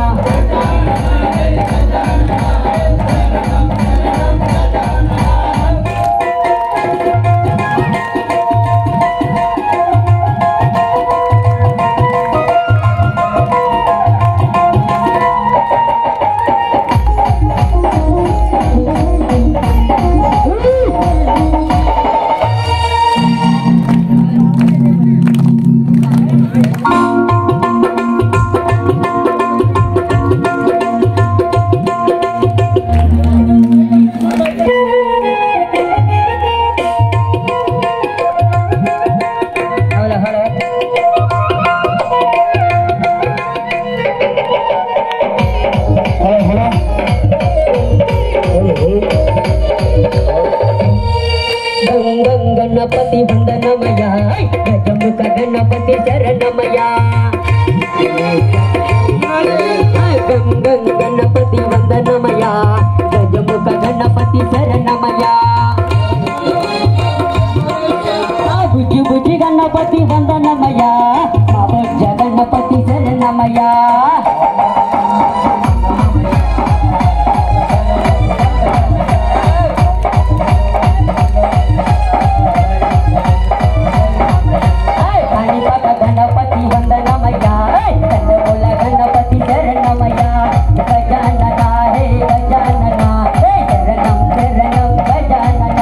hello hello hello hello గం గం గణపతి వందనమయ గజముఖ గణపతి శరణమయ గం గం గణపతి వందనమయ గజముఖ గణపతి శరణమయ బుజ్జి బుజ్జి గణపతి వందనమయ మా బొజ్జ గణపతి శరణమయ గణపత గణపతి వందనమయ కన్నమూల గణపతి శరణమయ గజానన హే గజానన హే శరణం శరణం గజానన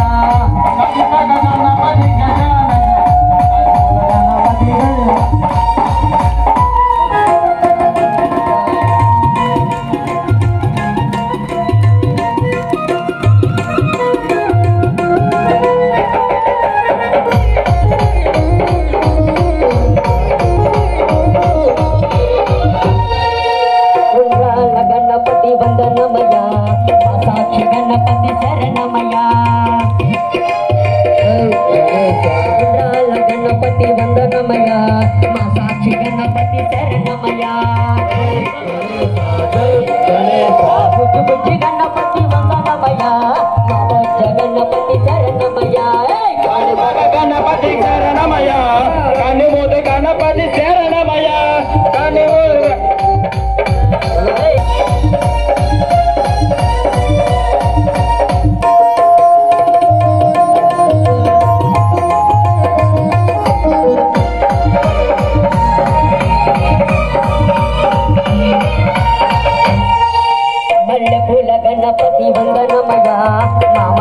ఉండ్రాల గణపతి వందనమయ మా సాక్షి గణపతి శరణమయ ఉండ్రాల గణపతి వందనమయ మా సాక్షి గణపతి శరణమయ బుజ్జి బుజ్జి గణపతి వందనమయ మా బొజ్జ గణపతి శరణమయ గణపతి శరణమయ కనిమూత గణపతి శరణమయ కనిమూత హే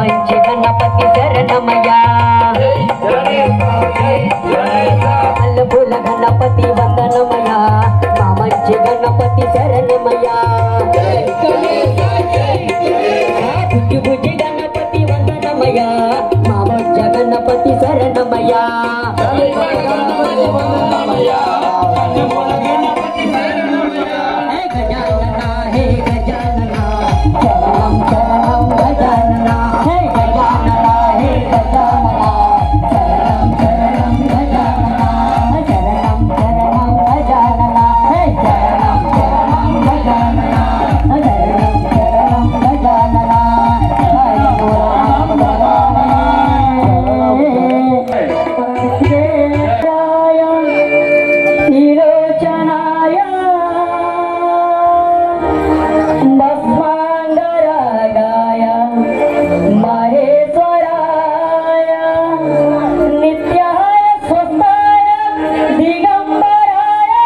మంచి గణపతి శరణమయ్యా అల్లపూల గణపతి వందనమయ్యా మా మంచి గణపతి శరణమయ్యా బుజ్జి బుజ్జి గణపతి వందనమయ్యా మా బొజ్జ గణపతి శరణమయ్యా హే గజానన హే గజానన శరణం శరణం గజానన హే గజానన హే గజానన శరణం శరణం గజానన శరణం శరణం గజానన హే శరణం శరణం గజానన శరణం శరణం గజానన తిరోచనాయ భస్మాంగరాగాయ మహేశ్వరాయ నిత్యాయ స్వస్థాయ దిగంబరాయ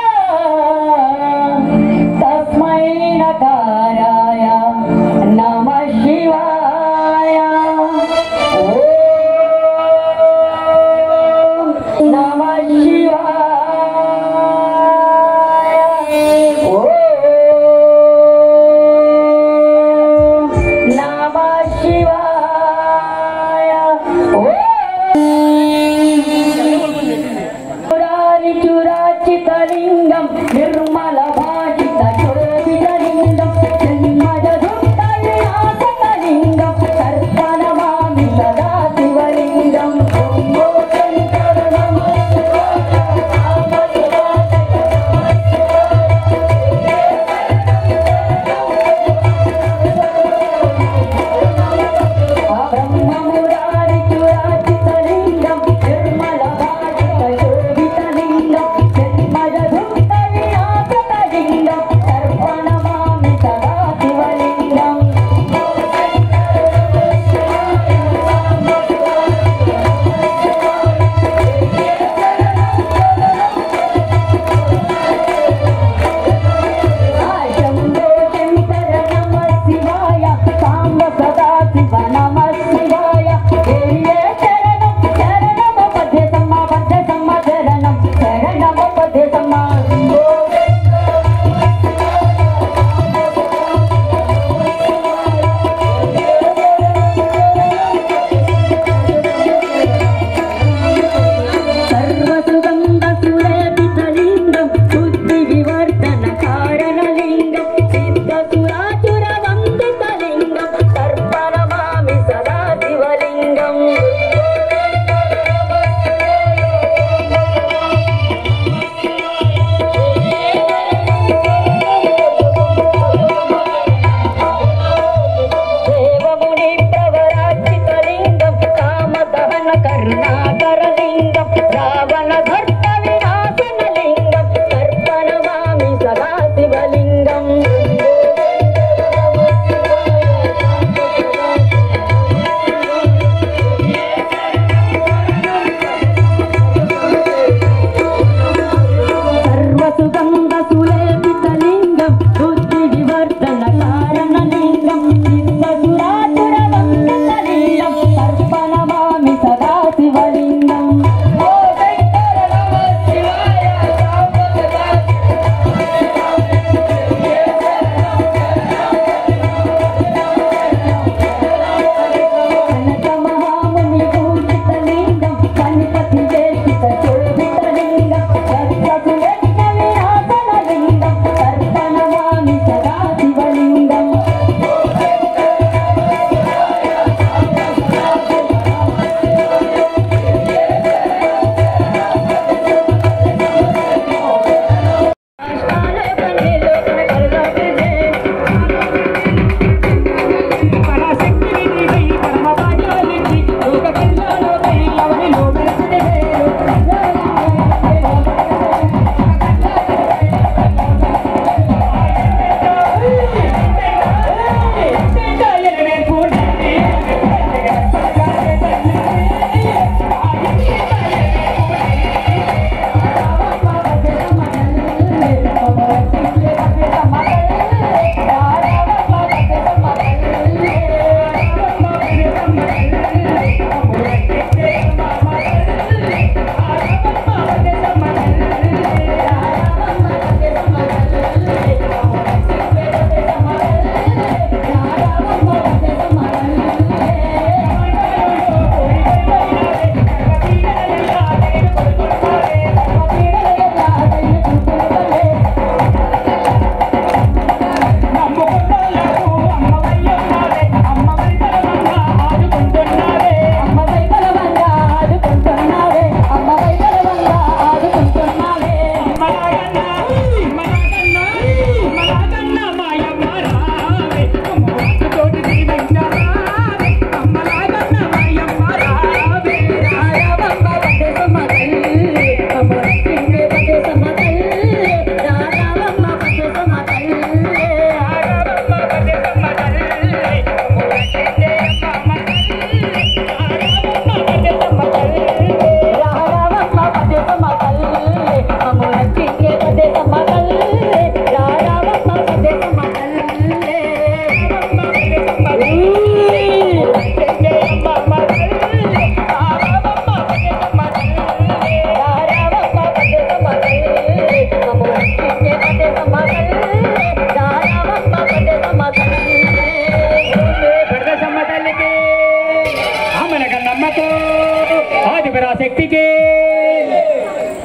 తస్మై నకారాయ నమ శివాయ ఓం నమ శివాయ ఓం నమ శివాయ పురారి చురాచితలింగం నిర్మల భాషిత శోభితలింగం జన్మజుట్టలింగం తర్పణమామి సదా శివలింగం ఓ శంకర నమ బ్రహ్మమురారి చురాచితలింగం నిర్మల భాషిత శోభితలింగం జన్మజుట్టలింగం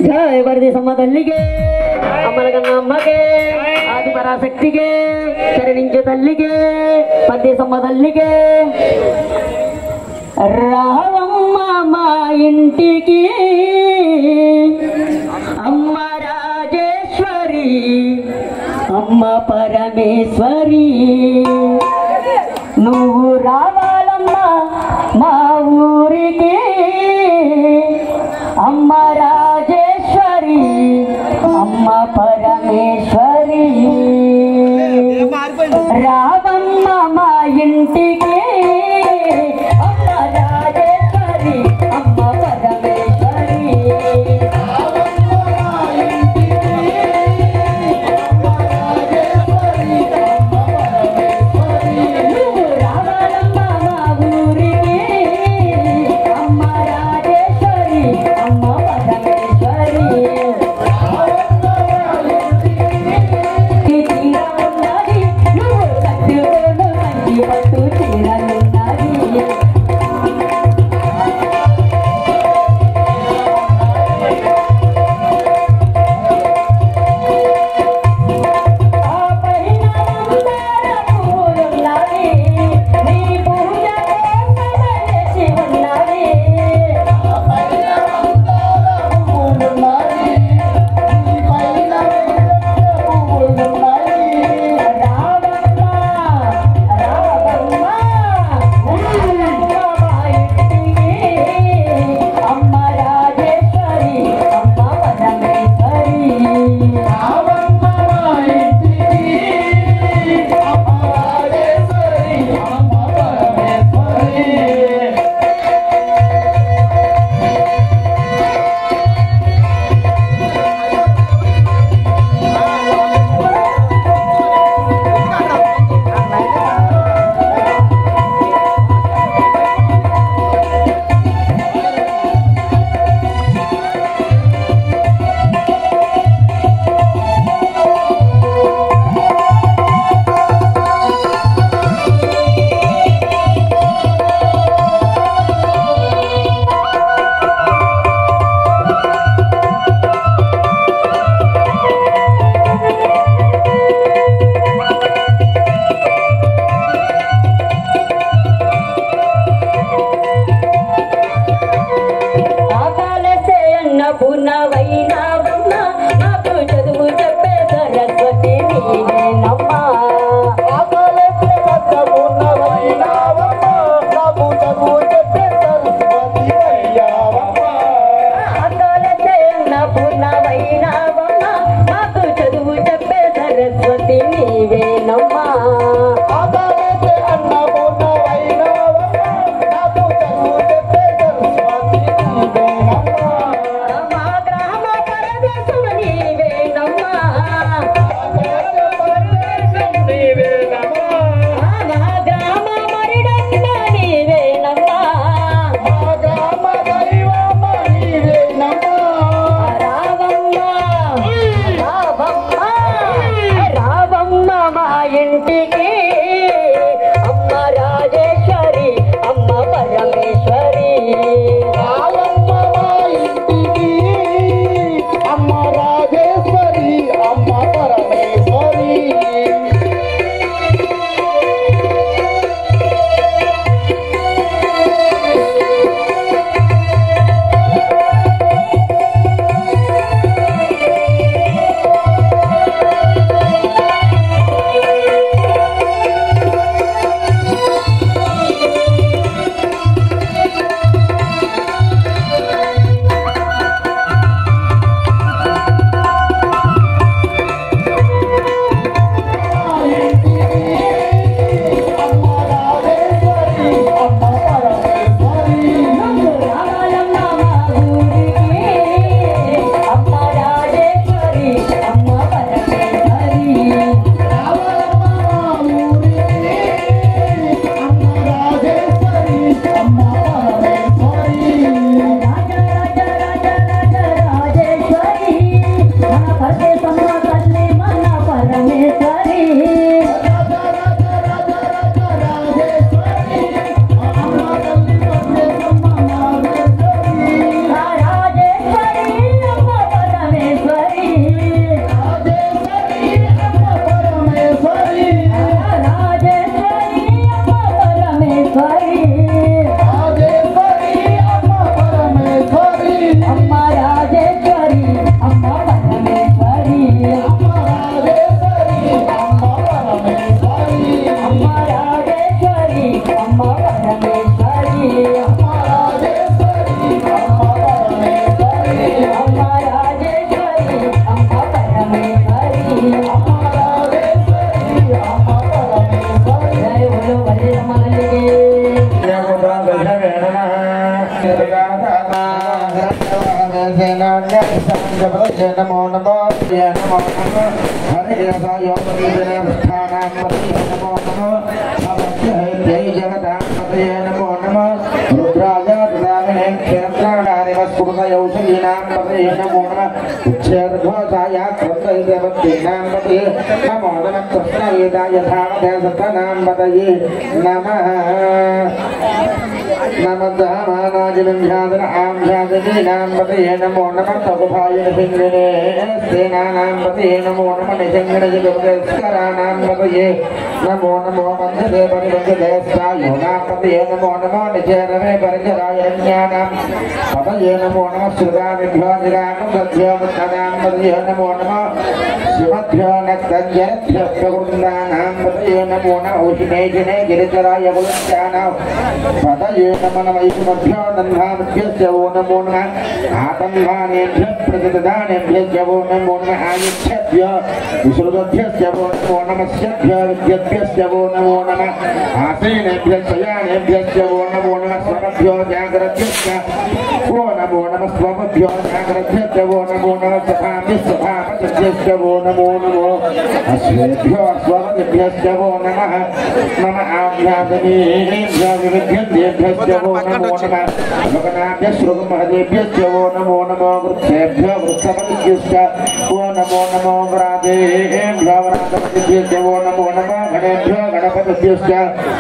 జయ వరదేశమ్మ తల్లికే అమ్మల కన్నా అమ్మకే ఆది పరాశక్తికే చరణించే తల్లికే పద్దేశమ్మ తల్లికే రావమ్మ మా ఇంటికి అమ్మ రాజేశ్వరి అమ్మ పరమేశ్వరి నువ్వు రావాలమ్మా మా ఊరికి అమ్మ రాజేశ్వరి అమ్మ పరమేశ్వరి రావమ్మ మా ఇంటికి అమ్మ రాజేశ్వరి అమ్మ పరమేశ్వరి నువ్వు రావాలమ్మ మా ఊరికి అమ్మ రాజేశ్వరి అమ్మ పరమేశ్వరి చీర ఉన్నది నువ్వు కట్టుకోను మంచి పట్టు చీరలున్నది ఆ పైన మందార పువ్వులున్నవి, నీ పూజ కోసమనేసి ఉన్నవి. రావమ్మ, రావమ్మ, రావమ్మ మా ఇంటికి. అమ్మ రాజేశ్వరి అమ్మ పరమేశ్వరి ఆకాలసే అన్న పునవైనావమ్మ నాకు చదువు చెప్పే సరస్వతి నీవేనమ్మా ఆకాలసే అన్న పునవైనావమ్మ నాకు చదువు చెప్పే సరస్వతి నీవేనమ్మా మా గ్రామ పరదేశం నీవేనమ్మా మా గ్రామ మరిడన్న నీవేనమ్మా రావమ్మ పదయే నమో నమో పదయే నమో నమో హరే సాయోపరీజనస్థానాం పదయే నమో నమో భవత్యై జగదాం పదయే నమో నమో రుద్రాయ దదామినే క్షేత్రాణాని వస్కుమయౌషధీనాం పదయే నమో నమో ఉచ్ఛేదఘోషాయ కృతైదేవతీనాం పదయే నమో నమః కృష్ణవేదాయ ధామదే సతనాం పదయే నమః నమద్దామానాజినంధ్యాదన ఆంధ్యాదీనాం పదయే నమో నమః తగుభాయ సింగినే సేనానాం పదయే నమో నమః నిజంగణ జగత్కరాణాం పదయే నమో నమో వందదే పరివందదే సాయోనాం పదయే నమో నమో నిజేరమే పరిచరాయజ్ఞానాం పదయే నమో నమః శ్రుగామిభ్యో జిగానుభ్యో ముత్తనాం పదయే నమో నమః శివభ్యో నక్తంజరభ్యో ప్రవృందానాం పదయే నమో నమః ఉష్ణేజనే గిరిచరాయ గులంచానాం పదయే నమ నమైషుమభ్యో దన్వాభ్యస్య ఓ నమో నమః ఆతన్వానేభ్య ప్రతిదానేభ్యస్య ఓ నమో నమః ఆయుష్యభ్య విశ్రుతభ్యస్య ఓ నమో నమస్యభ్య విద్యభ్యస్య ఓ నమో నమః ఆసీనేభ్య శయానేభ్యస్య ఓ నమో నమః స్వరభ్యో జాగ్రత్యస్య ఓ నమో నమః స్వభ్యో జాగ్రత్యస్య ఓ నమో నమః సభాభ్య సభాపతిభ్యస్య ఓ నమో నమో అశ్వేభ్యో స్వభ్యస్య ఓ నమః మమ ఆజ్ఞాతమేభ్య వివిధ్యేభ్యస్య ఓ నమో నమః భగనాభ్య శృగమహదేభ్యస్య ఓ నమో నమో వృక్షేభ్యో వృక్షపతిభ్యస్య ఓ నమో నమో వ్రాజేభ్యో వ్రాతపతిభ్యస్య ఓ నమో నమో గణేభ్యో గణపతిభ్యస్య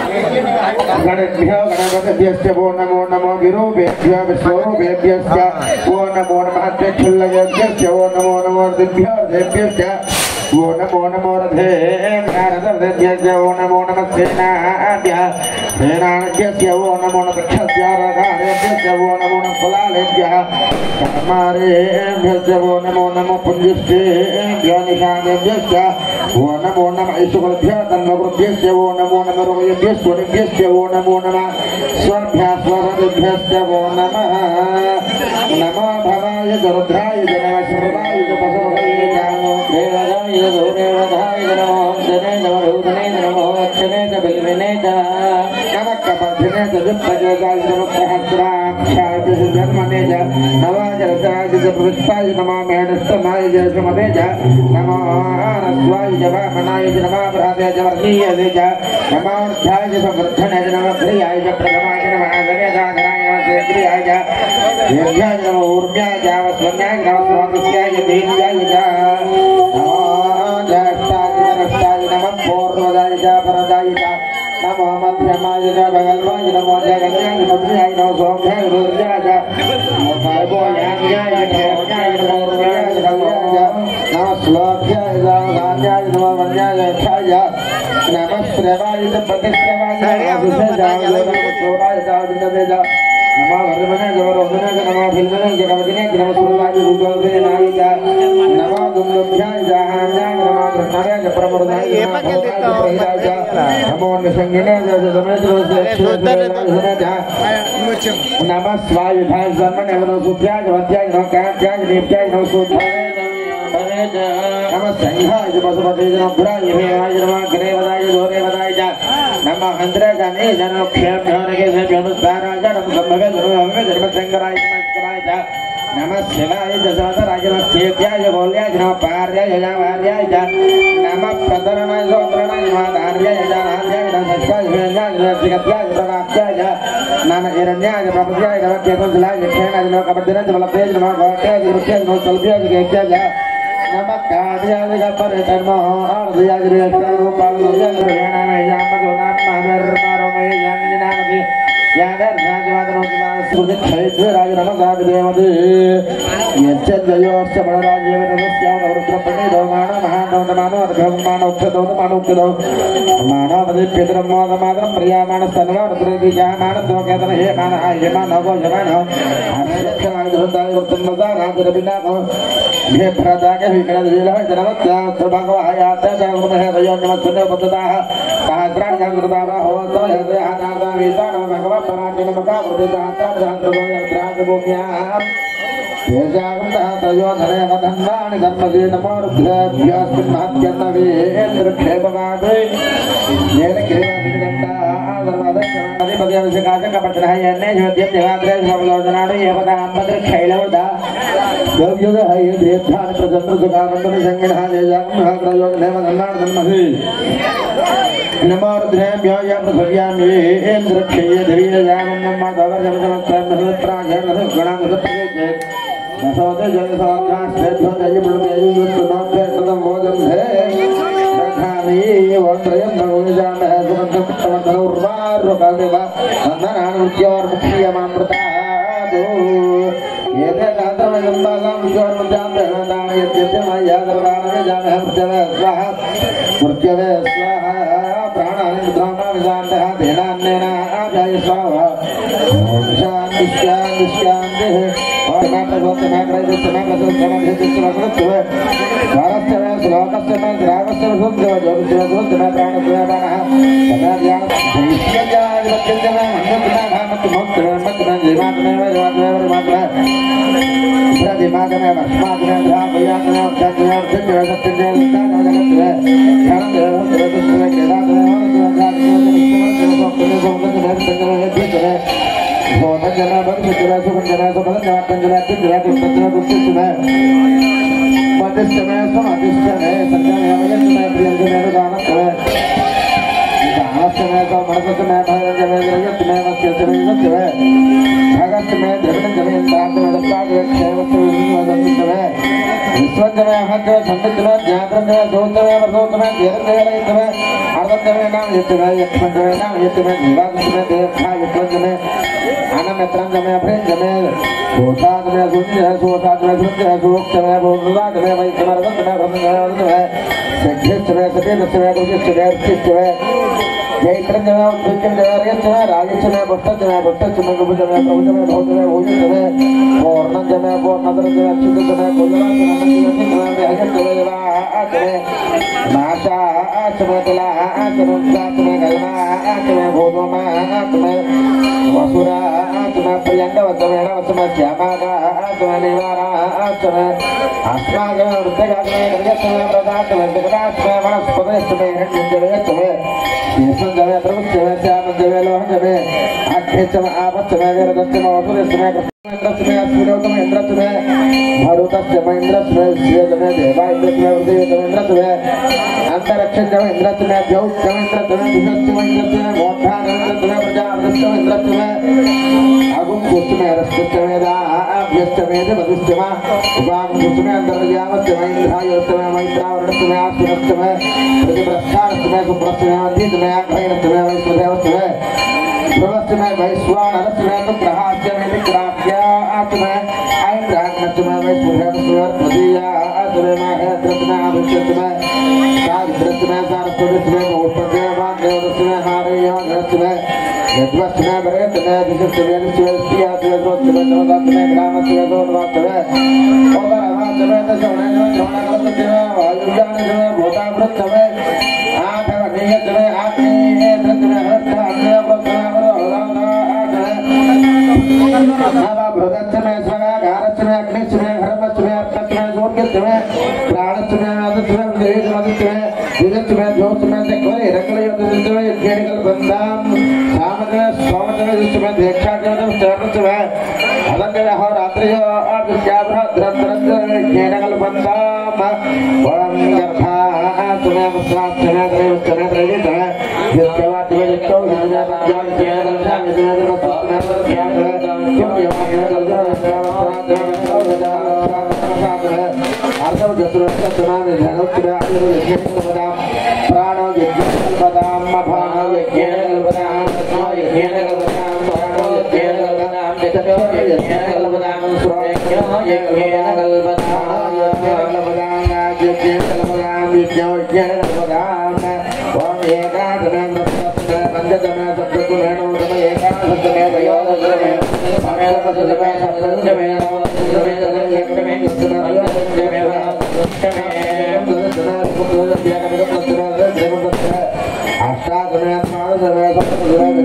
గణేభ్యో గణపతిభ్యస్య ఓ నమో నమో విరూపేభ్యో విశ్వరూపేభ్యస్య ఓ నమో నమః త్యక్షుల్లయేభ్యస్య ఓ నమో నమో దిభ్యో దేభ్యస్య ఓ నమో నమో రథే భారతదేభ్యస్య ఓ నమో నమః సేనాభ్య సేనాభ్యస్య ఓ నమో నమః క్షస్య రథారేభ్యస్య ఓ నమో నమః ఫలాలేభ్య కర్మారేభ్యస్య ఓ నమో నమో పుంజిష్టేభ్యో నిషాదేభ్యస్య ఓ నమో నమః ఐశుభ్య తన్మవృభ్యస్య ఓ నమో నమః రోగేభ్యస్వరేభ్యస్య ఓ నమో నమః స్వభ్యాస్వరేభ్యస్య ఓ నమః నమో భవాయ జరుద్రాయ జనమ శర్వాయ పశుభయ నామో దేవదాయ గౌదేవదాయ నమో జనే నమరూదనే నమో అక్షనే చ బిల్వినే చ నమః కపర్ధినే చ దుప్పజోగాయ నమః సహస్రాక్షాయ చ జన్మనే చ నవాజరసాయ చ పుష్పాయ నమో మేడస్తమాయ చ సుమతే చ నమో రస్వాయ చ వామనాయ చ నమో బృహదే చ వర్ణీయతే చ నమో అర్థాయ చ సమృద్ధనే చ నమో ప్రియాయ చ ప్రథమాయ చ నమో గణేశాధనాయ నమో సేంద్రియాయ చ యజ్ఞాయ నమో ఊర్మ్యాయ చ వస్వన్యాయ నమో స్వాతస్యాయ దేవ్యాయ చ నమో జ్యేష్ఠాయ చ నష్టాయ నమః పూర్వదాయ చ పరదాయ చ నమో మధ్యమాయ చ భగల్వాయ నమో జగన్యాయ మధ్యాయ నమో సౌమ్యాయ రుద్రాయ చ నమో సాయిబోయాయ క్షేమ్యాయ నమో రుద్రాయ చ కళ్యాణాయ చ నమో శ్లోక్యాయ చ ధాన్యాయ నమో వన్యాయ క్షాయ నమః శ్రవాయ చ ప్రతిశ్రవాయ నమో విశేషాయ నమో చోరాయ చ విన్నదే చ నమో వర్మనే గౌరవనే నమో ఫిల్మనే జగవదినే నమో సురవాయ రుద్రవదినే నాయిక నమో దుందుభ్యాయ జాహాన్యాయ నమో కృష్ణాయ చ ప్రమరుదాయ నమో భోగాయ చ ప్రహితాయ చ నమో నిసంగినే చ సమేత్రోసేక్షేత్రే చ నమః స్వాయుధాయ సర్వనే నమో సుభ్యాయ వద్యాయ నమో కాంత్యాయ దీప్యాయ నమో శుద్ధాయ నమ సంఘాయ పశుపతి నభ్రాయ హేమాయ నమ గ్రేవదాయ దోరేవదాయ చ నమ హంద్రగణే జన క్షేభ్యో నగేభ్యో నమస్కారాయ నమ సంభవే ధర్మభవే ధర్మశంకరాయ నమస్కారాయ చ నమ శివాయ చ సోదరాయ నమ సేవ్యాయ గౌల్యాయ నమ పార్యాయ చ వార్యాయ చ నమ ప్రధరణాయ సోదరణాయ నమ కార్యాయ చ రాజ్యాయ నమ సత్యాయ హేయాయ నమ జగత్యాయ ప్రవాక్యాయ చ నమ హిరణ్యాయ ప్రపద్యాయ నమ కేతులాయ క్షేణాయ నమ కపర్దినాయ నమ లభ్యాయ నమ గోట్యాయ నృత్యాయ నమ సల్భ్యాయ కేత్యాయ నమ కార్యాయ పరితర్మో ఆర్దయాయ రేష్టాయ రూపాయ నమ యామదో నామ మర్మరమే యంగినామది యాదర్ రాజవాదనో స్మృతి క్షైత్రాయ నమ గాదేవది యచ్చదయోశ్చ బలరాజేవ నమస్యామ వృత్రపణి దోమాన మహాదౌండమానో అర్ఘమాన ఉక్షదౌండమాన ఉక్షదౌ మానవది పితరమోద మాదరం ప్రియామాన సన్వ రుద్రది జామాన దోకేతన హే మాన హే మాన గో జమాన హరే ధృతాయ వృత్తమద రాజరబినామో హే ప్రదాగ వికరద లీల జనవత్త భగవాయాత జగమహే వయో నమస్సునే పదదాః సహస్రాణి సంకృతావ హోత హృదయ ఆనాద వీతాన భగవ పరాజన మక వృద్ధాంత భ్రాంతగో భ్రాంత భూమ్యాం ధన్వాణి ధర్మదీనమోరుభ్యాస్మిన్మాత్యన్నవేంద్రక్షేమమాదే నేల కిరీటాధిపత్యకాశకపట్టణయన్నే జ్యోత్యం దివాగ్రే సమలోచనాడు ఏపదాంబద్ర శైలవద గవ్యుగ హై దీర్థాని ప్రజంద్ర సుఖానందన సంగిణ జయాగ్రయోగేమదన్నాడు ధన్మహి నమోరుద్రేభ్యో యమృథవ్యామేంద్రక్షయ ధీరయామన్నమ్మ గవర్జమసమత్రాగణామృతప్రదేశే నశోద జలసాకాశ్రేభ్యో దయముడుమేయుస్తున్నోభ్యర్థం భోజం హే రథామి ఓత్రయం భగవజామహ సుగంధముత్తమధనుర్వారుకమివ వందనానుత్యోర్ముఖ్యమామృతాదో ఏతే దాతమయం బాలం ఉద్యోర్ముద్యామృతాన్ని యద్యమయ్యాదర్వాణమే జామహ మృత్యవే స్వాహ మృత్యవే స్వాహ ప్రాణాన్ని ముద్రామామి శాంతః తేనాన్నేన ఆజాయ స్వాహ ఓం శాంతి శాంతి శాంతి ఓం మాత్ర మాత్ర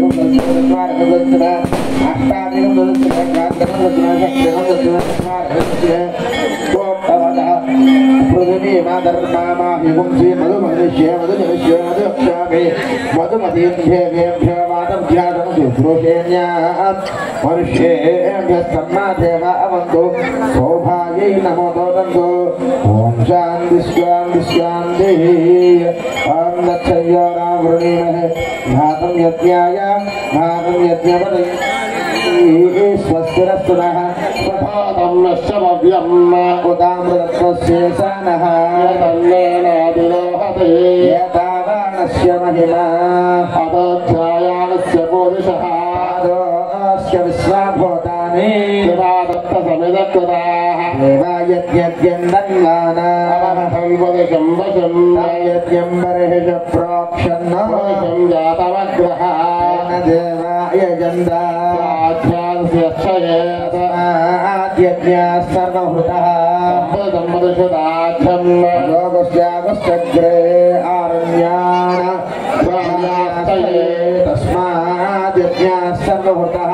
అష్టాధికం ధర్మామాహిపుంసి మధు మనుష్య మధు జనుష్య మధు అక్షామి మధుమతీభ్యేభ్య వాదం ధ్యాతం శుశ్రూషేణ్యాత్ మనుష్యేభ్య సమ్మాదేవ అవంతు సౌభాగ్యై నమో దోదంతు ఓం శాంతి శాంతి శాంతి ఓం దక్షయోరావృణీమహే ఘాతం యజ్ఞాయ ఘాతం యజ్ఞపదే స్వస్తిరస్తునః స్వధాతం నశ్చమవ్యం ఉదామృతత్వశేషానః తన్నేనాదిలోహతే యథావాణస్య మహిమా అదధ్యాయానస్య పురుషः పాదోస్య విశ్వాభూతాని శివాదత్త సమిదకృతాः దేవాయజ్ఞందన్నానా అవర్థం వదశం వశం యజ్ఞం బర్హిష ప్రోక్షన్న వశం జాతమగ్రహ దేవాయజందా సాధ్యాస్యక్షయేత ఆద్యజ్ఞ సర్వహృతః సంపదం లోకస్యాగస్యగ్రే ఆరణ్యాన తస్మాద్యజ్ఞా సర్వభూతः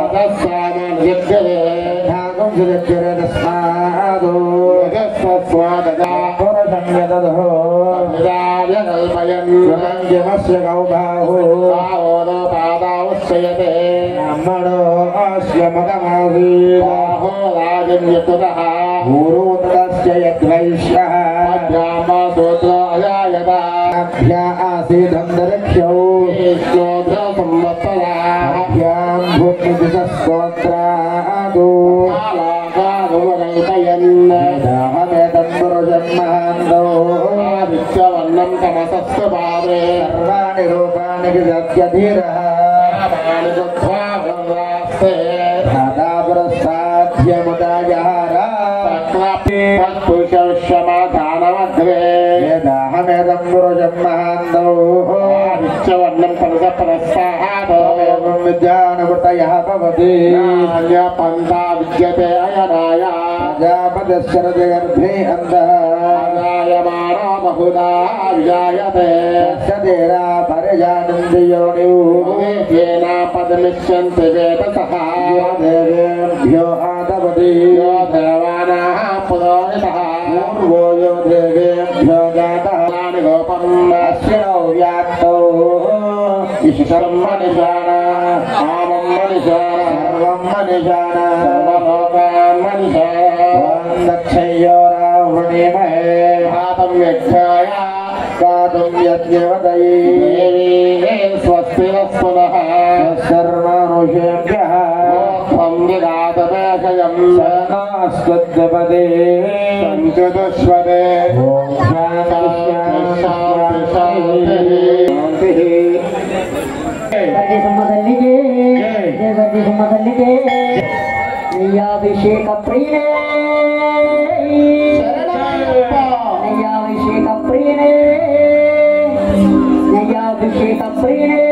ధ్యానం సుజగ్రే తస్మాదో పురుషం యదధో సురంజమస్య గౌబాహో బ్రాహ్మణో అస్య మగమాసీత పూర్వోత్తరస్య యద్వైశ్యः అభ్య ఆసీదం దరక్ష్యౌ అభ్యాం భూమిదిశస్తోత్రాదు దాహమేతం పురుషం మహాందో వర్ణం తమసస్య పాదే సర్వాణి రూపాణి సత్యధీరः దాదా పురస్సాధ్యముదాయహారా సమాధానమగ్రే దాహమేతం పురుషం మహాందో విశ్వవర్ణం పరస పరస్సాహాదో ఏవం విద్యానుమృతయः భవతి పంతా విద్యతే అయనాయ ప్రజాపతిశ్చరతి గర్భే అంధः ఆదాయమానో బహుదా విజాయతే సదేరా పరిజానంది యోనివు ఏన పదమిష్యంతి వేదసః దేవేభ్యో ఆదవతి యో దేవానాః పురోహితః పూర్వో యో దేవేభ్యో జాతः తాని గోపం అశ్వినౌ వ్యాప్తౌ ఈశ్వరం మనిషాన ఆమం మనిషాన సర్వం మనిషాన సర్వలోకాన్ మనిషాన ఓం దక్షయోరావృణీమహే ఘాతం యజ్ఞాయ గాతుం యజ్ఞవదయీ దేవీ స్వస్తి వస్తునః సర్వనుషేభ్యः త్వం విఘాతమేషయం సనాస్వద్యపదే సంచతుష్వదే ఓం శాంతి శాంతి శాంతి ಗದ್ದೆ ಸಿಂಹದಲ್ಲಿಗೆ ಗದ್ದೆ ಸಿಂಹದಲ್ಲಿಗೆ ನಯ್ಯಾಭಿಷೇಕ ಪ್ರಿಯನೇ ನಯ್ಯಾಭಿಷೇಕ ಪ್ರಿಯನೇ నయ్యాభిషేక ప్రియే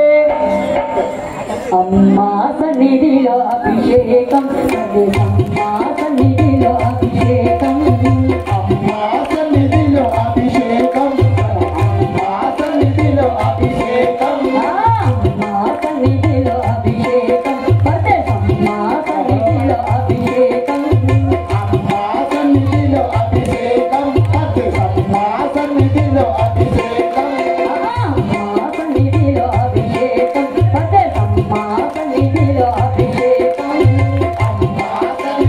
అమ్మా సన్నిధిలో అభిషేకం అమ్మా సన్నిధిలో అభిషేకం అమ్మా సన్నిధిలో అభిషేకం అమ్మా సన్నిధిలో అభిషేకం అమ్మా సన్నిధిలో అభిషేకం అమ్మా సన్నిధిలో అభిషేకం అమ్మా సన్నిధిలో అభిషేకం అమ్మా సన్నిధిలో అభిషేకం అమ్మా సన్నిధిలో అభిషేకం అమ్మా సన్నిధిలో అభిషేకం అమ్మా సన్నిధిలో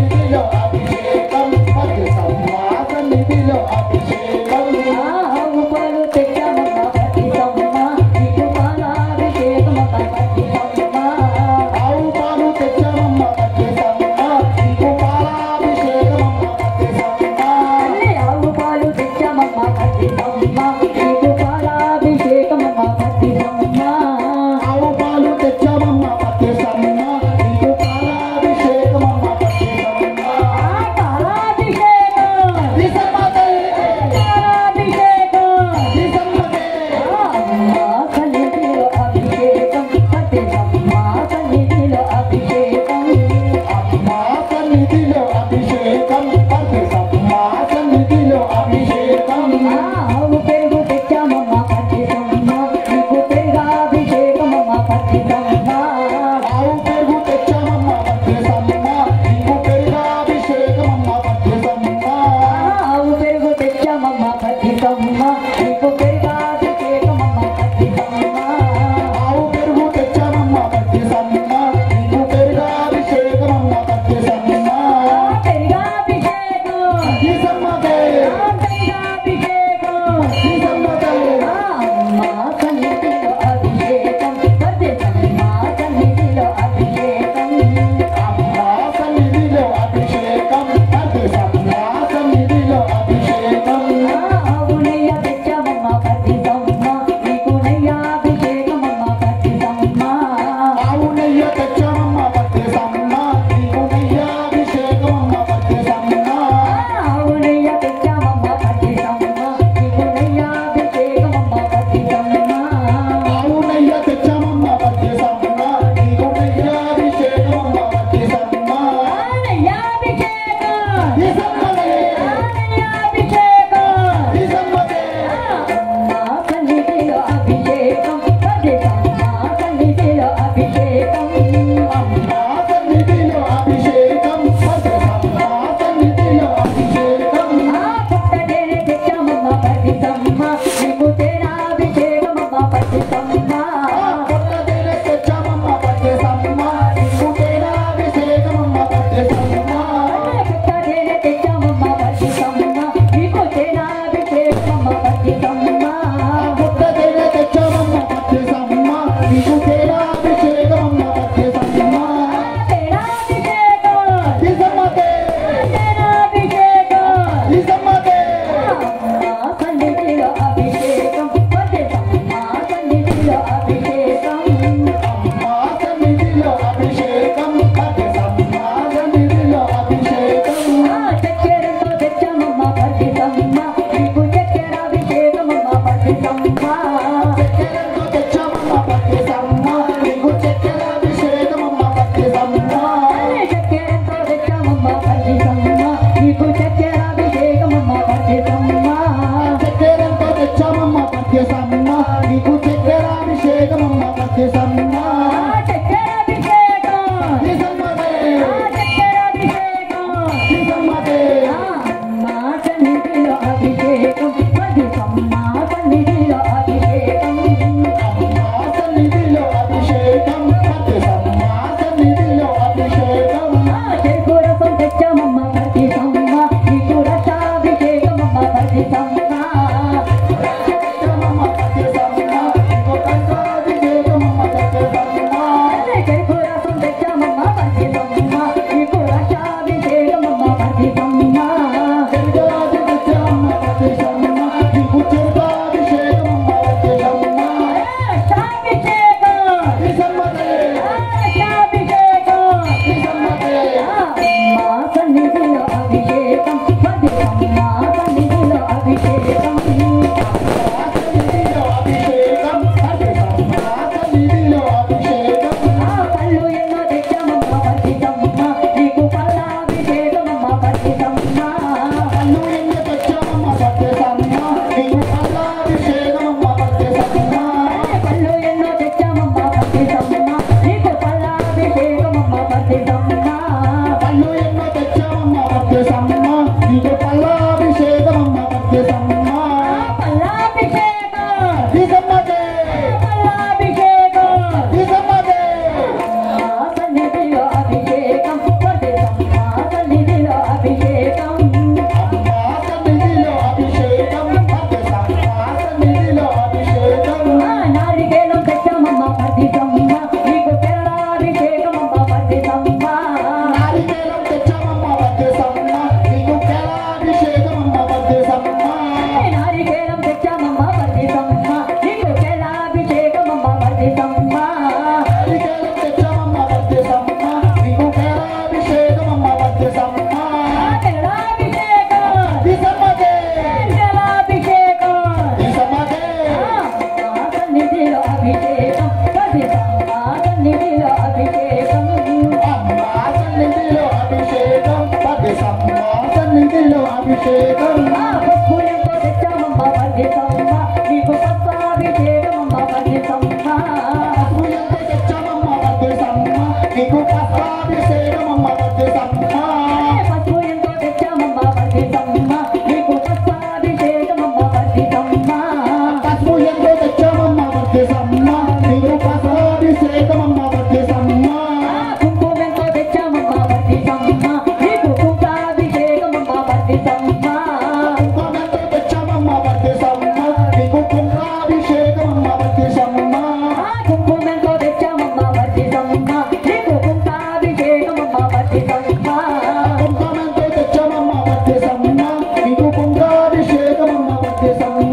అభిషేకం పసుపులతో తెచ్చామమ్మ వర్ధితమ్మ నీకు పస్పాభిషేకమమ్మ వర్ధితమ్మ పూలతో తెచ్చామమ్మ వర్ధసమ్మ నీకు పస్పాభిషేకమమ్మ వర్ధసమ్మ పసుపు ఎంతో తెచ్చామమ్మ వర్ధితమ్మ నీకు పస్పాభిషేకమమ్మ వర్ధితమ్మ పసుపు ఎంతో తెచ్చామమ్మ వర్ధసమ్మ నీకు పస్పాభిషేకమమ్మ వర్ధసమ్మ కుంకుమెంతో తెచ్చామమ్మ వర్ధితమ్మ నీకు కుంకాభిషేకమమ్మ వర్ధితమ్మ కుంకుమంతో తెచ్చామమ్మ వర్ధసమ్మ నీకు కుంకాభిషేకమమ్మ వర్ధసమ్మ కుంకుమెంతో తెచ్చామమ్మ వర్ధితమ్మ నీకు కుంకాభిషేకమమ్మ వర్ధితమ్మ కుంకుమంతో తెచ్చామమ్మ వర్ధసమ్మ నీకు కుంకాభిషేకమమ్మ వర్ధసమ్మ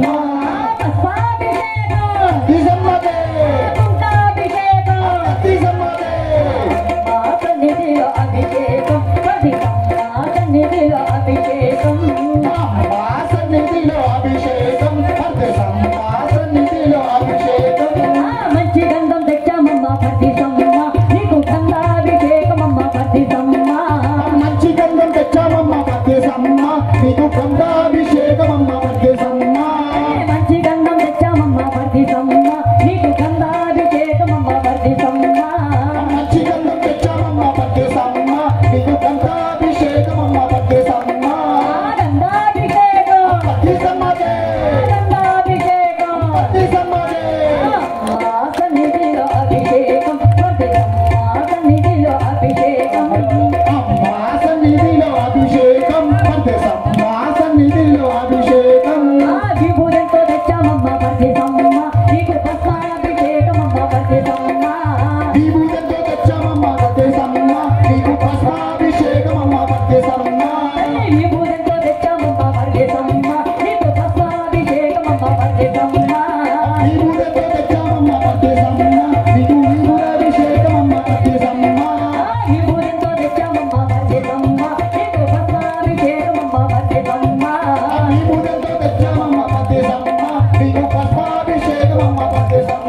పస్పాభిషేకం వర్ధసమ్మదే కుంకాభిషేకం వర్ధసమ్మదే మా సన్నిధిలో అభిషేకం వర్ధితమ్మ సన్నిధిలో అభిషేకం వాసన్నిధిలో అభిషేకం వర్ధసమ్మ సన్నిధిలో అభిషేకం మంచి గంధం తెచ్చామమ్మ వర్ధితమ్మ నీకు గంధాభిషేకమమ్మ వర్ధితమ్మ మంచి గంధం తెచ్చామమ్మ వర్ధసమ్మ నీకు గంధాభిషేకమమ్మ వర్ధసమ్మ మంచి గంధం తెచ్చామమ్మ వర్ధితమ్మ నీకు గంధాభిషేకమమ్మ వర్ధితమ్మ మంచి గంధం తెచ్చామమ్మ వర్ధసమ్మ నీకు గంధాభిషేకమమ్మ వర్ధసమ్మ గంధాభిషేకం వర్ధసమ్మదే గంధాభిషేకం వర్ధసమ్మదే మా సన్నిధిలో అభిషేకం వర్ధితమ్మ సన్నిధిలో అభిషేకం వాసన్నిధిలో అభిషేకం వర్ధసమ్మ సన్నిధిలో అభిషేకం విభూతంతో తెచ్చామమ్మ వర్ధితమ్మ నీకు పస్మాభిషేకమమ్మ వర్ధితమ్మ విభూతంతో తెచ్చామమ్మ వర్ధసమ్మ నీకు భస్మాభిషేకమమ్మ వర్ధసమ్మ విభూతంతో తెచ్చామమ్మ వర్ధితమ్మ నీకు పస్మాభిషేకమమ్మ వర్ధితమ్మ విభూతంతో తెచ్చామమ్మ వర్ధసమ్మ నీకు విభూరాభిషేకమమ్మ వర్ధసమ్మ విభూతంతో తెచ్చామమ్మ వర్ధితమ్మ నీకు పస్మాభిషేకమమ్మ వర్ధితమ్మ విభూతంతో తెచ్చామమ్మ వర్ధసమ్మ నీకు భస్మాభిషేకమమ్మ వర్ధసమ్మ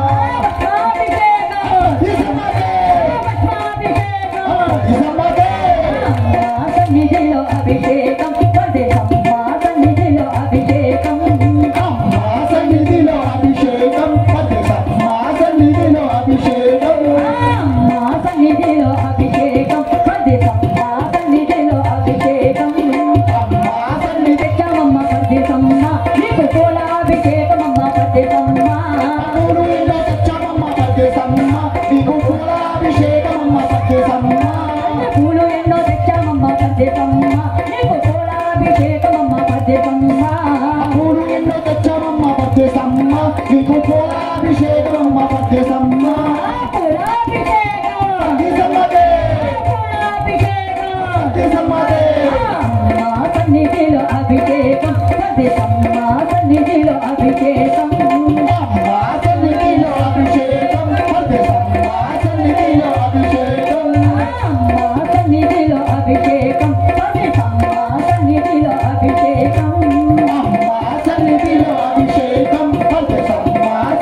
సన్నిధిలో అభిషేకం వర్ధితమ్మ సన్నిధిలో అభిషేకం సన్నిధిలో అభిషేకం వర్ధసమ్మ సన్నిధిలో అభిషేకం మా సన్నిధిలో అభిషేకం వర్ధితమ్మ సన్నిధిలో అభిషేకం సన్నిధి తెచ్చామమ్మ వర్ధితమ్మ నీకు పూలాభిషేకమమ్మ వర్ధితమ్మ పూలులో తెచ్చామమ్మ వర్ధసమ్మ నీకు పూలాభిషేకమమ్మ వర్ధసమ్మ పూలు ఎన్నో తెచ్చామమ్మ వర్ధితమ్మ నీకు పూలాభిషేకమమ్మ వర్ధితమ్మ పూలు ఎన్నో తెచ్చామమ్మ వర్ధసమ్మ నీకు పూలాభిషేకమమ్మ వర్ధసమ్మ పూలాభిషేకం వర్ధసమ్మదే పూలాభిషేకం వర్ధసమ్మదే మా సన్నిధిలో అభిషేకం వర్ధితమ్మ సన్నిధిలో అభిషేకం అమ్మా సన్నిధిలో అభిషేకం వర్ధసమ్మ సన్నిధిలో అభిషేకం మా సన్నిధిలో అభిషేకం వర్ధితమ్మ సన్నిధిలో అభిషేకం అమ్మా సన్నిధిలో అభిషేకం వర్ధసమ్మ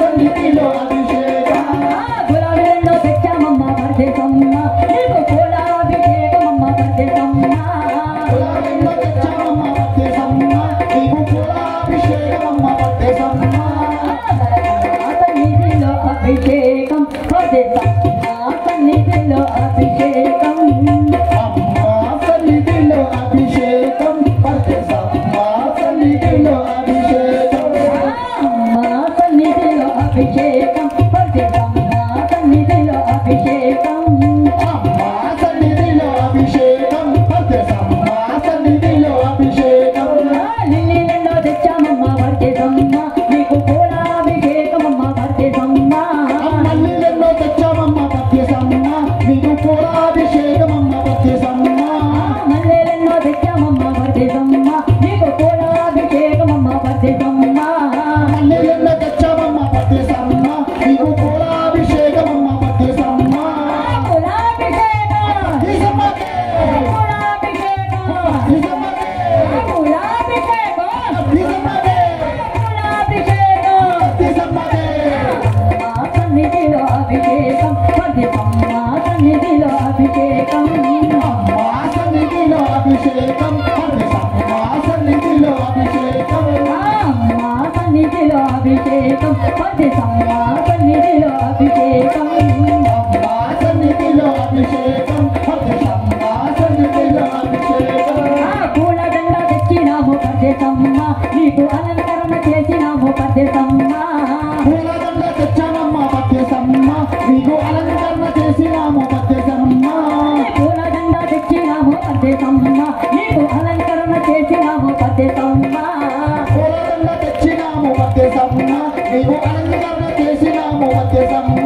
నీకు అలంకరణ చేసినాము పద్దెసమ్మ పూలదండ తెచ్చానమ్మ పద్యసమ్మ నీకు అలంకరణ చేసినాము పద్యసమ్మ పూలదండ తెచ్చినాము పద్దెసమ్మ నీకు అలంకరణ చేసినాము పద్దెసమ్మ పూలదండ తెచ్చినాము పద్యసమ్మ నీకు అలంకరణ చేసినాము పద్యసమ్మ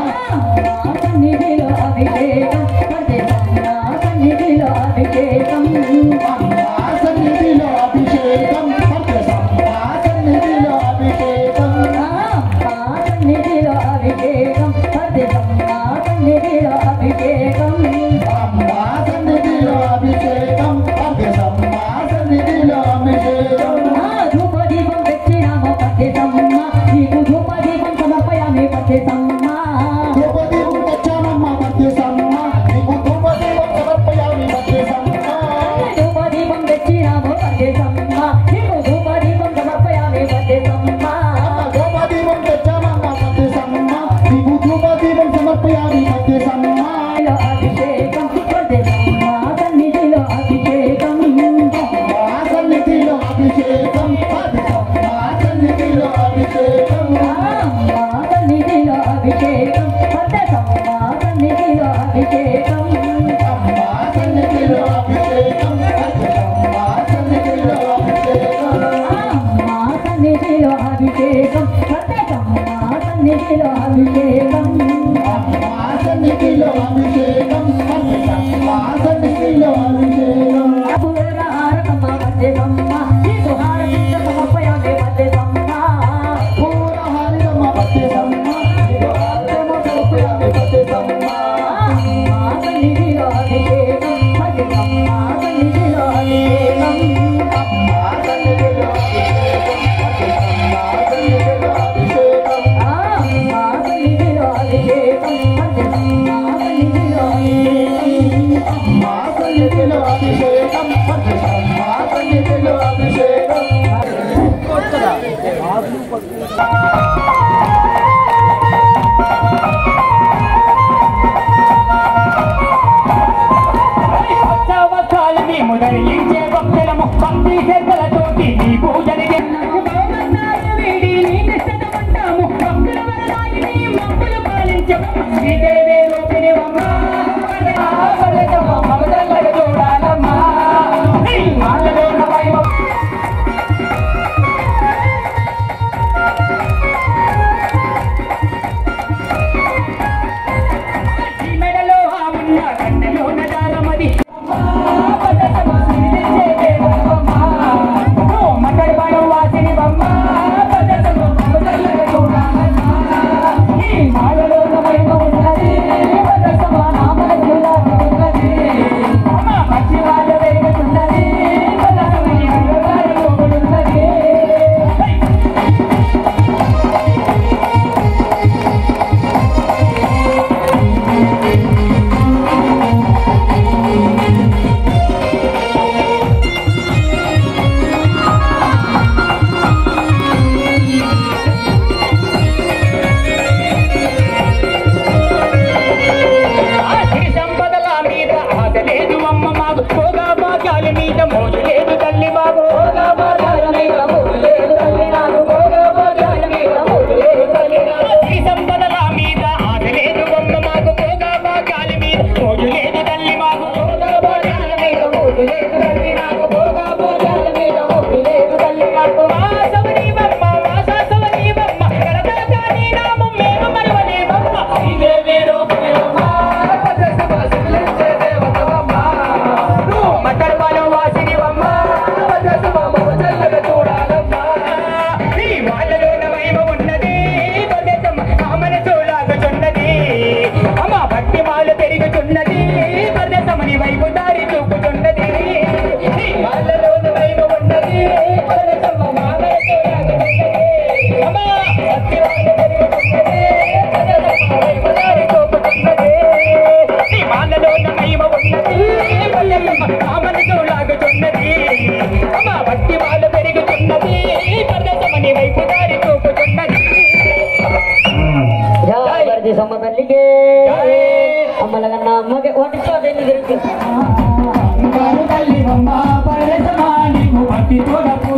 అమ్మా సన్నిధిలో అభిషేకం పద్దెసమ్మ సన్నిధిలో అభిషేకం అమ్మా సన్నిధిలో అభిషేకం పద్యసమ్మ సన్నిధిలో అభిషేకం అమ్మా సన్నిధిలో అభిషేకం పద్దెసమ్మ సన్నిధిలో అభిషేకం అమ్మా సన్నిధిలో అభిషేకం పద్యసమ్మ సన్నిధిలో అభిషేకం ఆ ధూపదీపం తెచ్చినాము పద్దెసమ్మ నీకు ధూపదీపం సమర్పయామి పద్దెసమ్మ ధూపదీపం తెచ్చానమ్మ పద్యసమ్మ నీకు ధూపదీపం సమర్పయామి పద్యసమ్మ ధూపదీపం తెచ్చినాము పద్దెసమ్మ నీకు ధూపదీపం సమర్పయామి పద్దెసమ్మ ధూపదీపం తెచ్చానమ్మ పద్యసమ్మ నీకు ధూపదీపం సమర్పయామి పద్యసమ్మ సన్నిధిలో అభిషేకం పద్దెసమ్మ సన్నిధిలో అభిషేకం మా సన్నిధిలో అభిషేకం పద్యసమ్మ సన్నిధిలో అభిషేకం అమ్మా సన్నిధిలో అభిషేకం పద్దెసమ్మ సన్నిధిలో అభిషేకం అమ్మా సన్నిధిలో అభిషేకం పద్యసమ్మ సన్నిధిలో అభిషేకం అమ్మా సన్నిధిలో అభిషేకం పద్దెసమ్మ సన్నిధిలో అభిషేకం అమ్మా సన్నిధిలో అభిషేకం పద్యసమ్మ సన్నిధిలో అభిషేకం పూరహారకమ్మ పద్దెసమ్మ నీకు హారతించ సమర్పయామి పద్దెసమ్మ పూరహారిదమ్మ పద్యసమ్మ నీకు ఆర్దమ సమర్పయామి పద్యసమ్మ అమ్మా సన్నిధిలో అభిషేకం పద్దెసమ్మ సన్నిధిలో అభిషేకం అమ్మా సన్నిధిలో అభిషేకం పద్యసమ్మ సన్నిధిలో అభిషేకం అమ్మా సన్నిధిలో అభిషేకం పద్దెసమ్మ సన్నిధిలో అభిషేకం అమ్మా సన్నిధిలో అభిషేకం పద్యసమ్మ సన్నిధిలో అభిషేకం ఉత్సవకాలని ముదరించే భక్తులము భక్తి శ్రద్ధలతోటి నీ పూజలు వీడి నీ కృష్ణమంటాము భక్తుల వరదాయిని మమ్మలు పాలించము శ్రీదేవి రూపిణి చూడాలమ్మా నీ మాటలో వైభవం ఈ మెడలో ఆ ఉన్న కన్నెలో నదారమది మటడి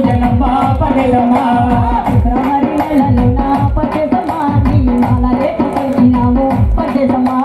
పూజనమ్మ పదేదమ్మ ఫిబ్రవరి నెలలోన పట్టేసమ్మా నీ మాల రేపు తెచ్చినాము పట్టేసమ్మా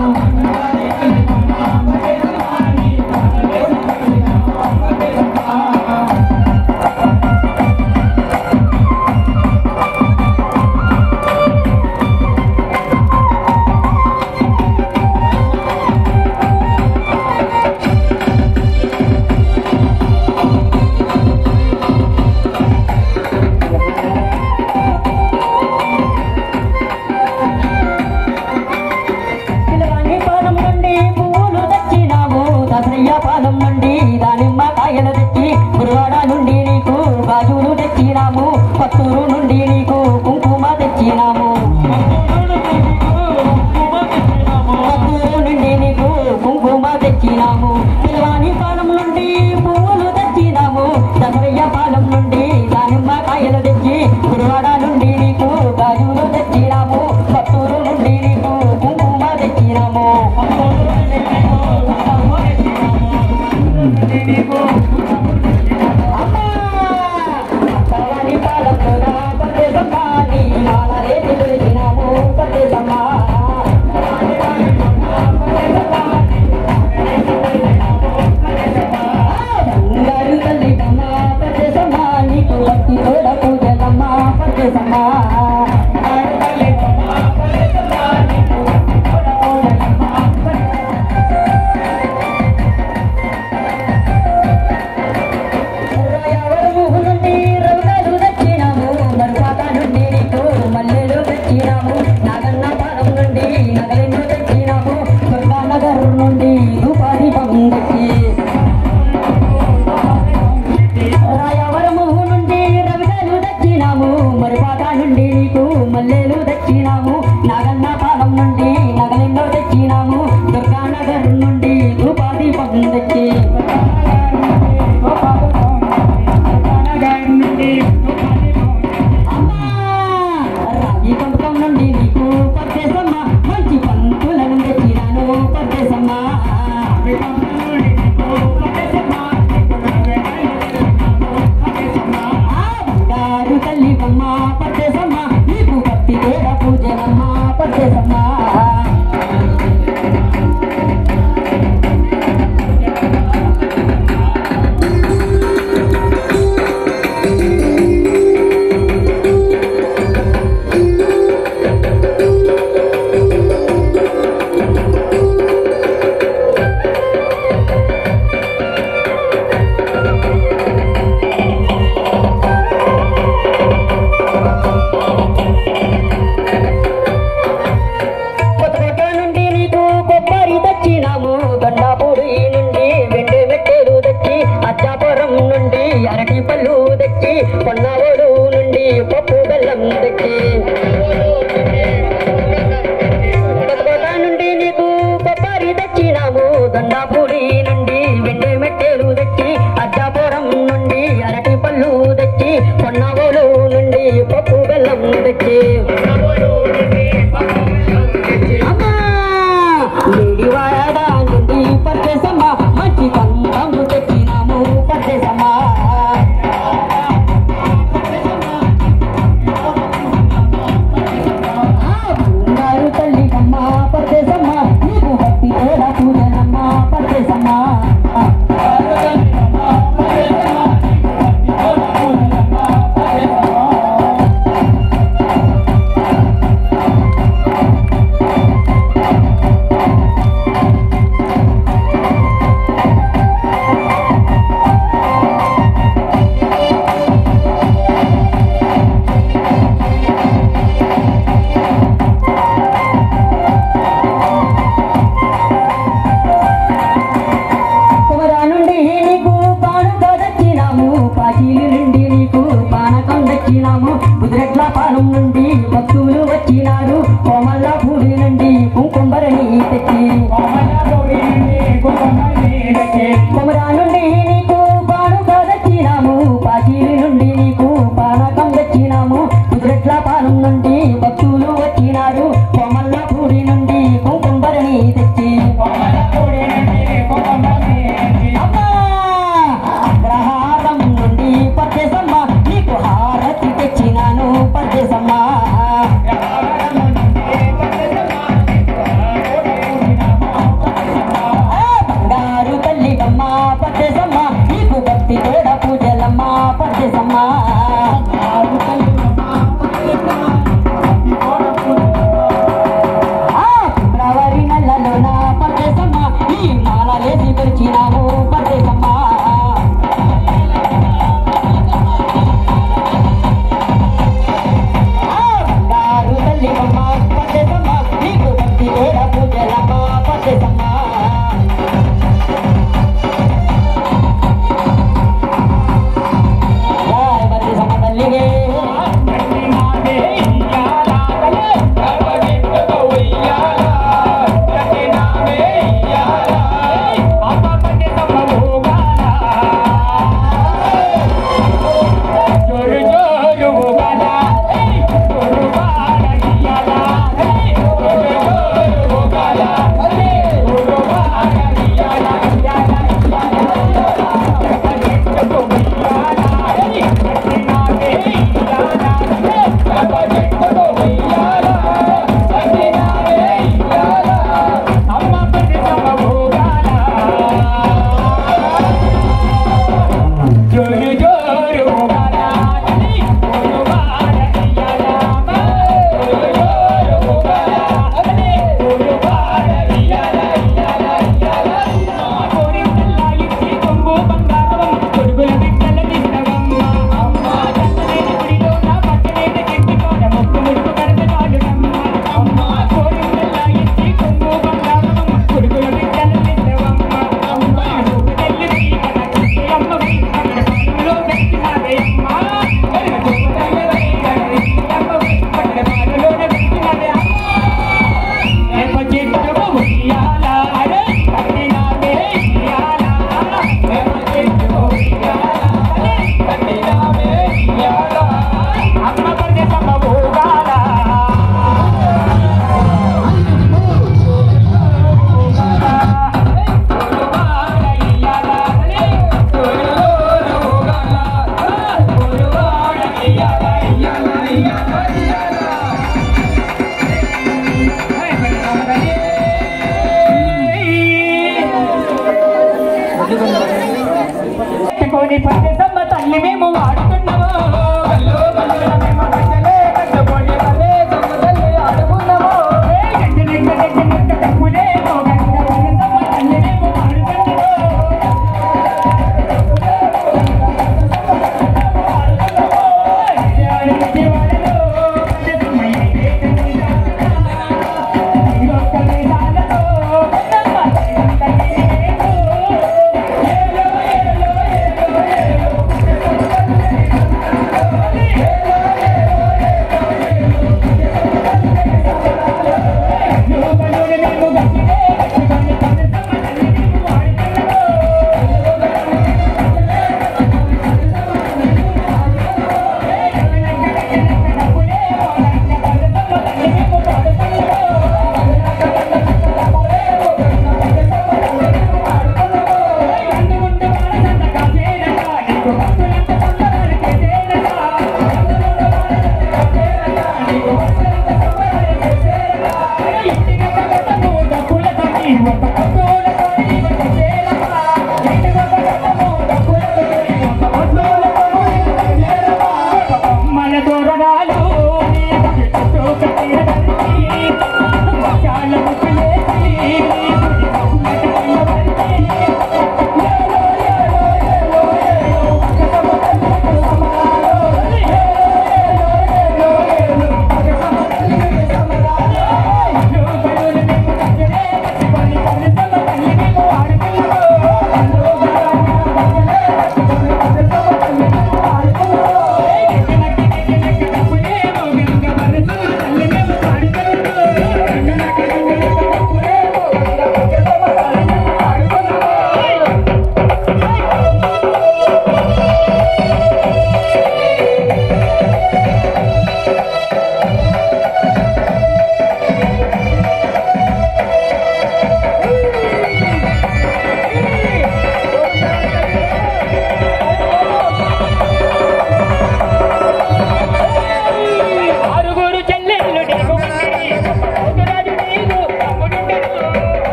పిల్లవాని పాదం నుండి పువ్వులు తెచ్చినాము దసరయ్య పాదం నుండి దానిమ్మ కాయలు తెచ్చి గురువాడ నుండి నీకు గాజులు తెచ్చినాము పత్తూరు నుండి నీకు కుంకుమ తెచ్చినాము పత్తూరు నుండి నీకు కుంకుమ తెచ్చినాము పిల్లవాని పాదం నుండి పువ్వులు తెచ్చినాము దసరయ్య పాదం నుండి దానిమ్మ కాయలు తెచ్చి గురువాడ నుండి నీకు గాజులు తెచ్చినాము పత్తూరు నుండి నీకు కుంకుమ తెచ్చినాము అమ్మా! తవని పాలకుల పట్టేసమ్మా, నీ మాల రేపు దొరికినాము పట్టేసమ్మా. బంగారు తల్లిదమ్మ పట్టేసమ్మా, నీకు భక్తి తోడ పూజలమ్మ పట్టేసమ్మా. రాయవరము నుండి రవిగారు తెచ్చినాము మరుపాక నుండి నీకు మల్లెలు తెచ్చినాము నాగన్న పాదం నుండి నగలెన్ను తెచ్చినాము దుర్గానగర్ నుండి రూపాది పందకి రాయవరము నుండి రవిగారు తెచ్చినాము మరుపాక నుండి నీకు మల్లెలు తెచ్చినాము నాగన్న పాదం నుండి నగలెన్నో తెచ్చినాము దుర్గానగర్ నుండి రూపాది పందకి రాగి పంపకం నుండి నీకు పట్టేసమ్మ మంచి పంతులను తెచ్చినాను పట్టేసమ్మ బంగారు తల్లి బొమ్మ పట్టేసమ్మ నీకు భక్తి తేడ పూజనమ్మ పట్టేసమ్మ కొత్తకోట నుండి నీకు కొబ్బరి తెచ్చినాము దొండాపూడి నుండి వెండి మెట్టెలు తెచ్చి అచ్చాపురం నుండి అరటి పళ్ళు తెచ్చి పొన్నావోడు నుండి పప్పు బెల్లం తెచ్చి కొత్తకోట నుండి నీకు కొబ్బరి తెచ్చినాము దొండాపూడి నుండి వెండి మెట్టెలు తెచ్చి అచ్చాపురం నుండి అరటి పళ్ళు తెచ్చి పొన్నావోడు నుండి పప్పు బెల్లం తెచ్చి అమ్మా! లేడివాడ నుండి పట్టేసమ్మ మంచి కందము తెచ్చినాము పట్టేసమ్మ ఆ బంగారు తల్లికమ్మ పట్టేసమ్మ నీకు భక్తి తోడ పూజనమ్మ పట్టేసమ్మ ఆ ఆ ఫిబ్రవరి నెలలోన పర్దేశమ్మ ఈ మాల వేసి పిలిచినాము పర్దేశమ్మ ఆ బంగారు తల్లివమ్మ పర్దేశమ్మ నీకు భక్తి వేడ పూజలమ్మ పర్దేశమ్మ జయ పర్దేశమ్మ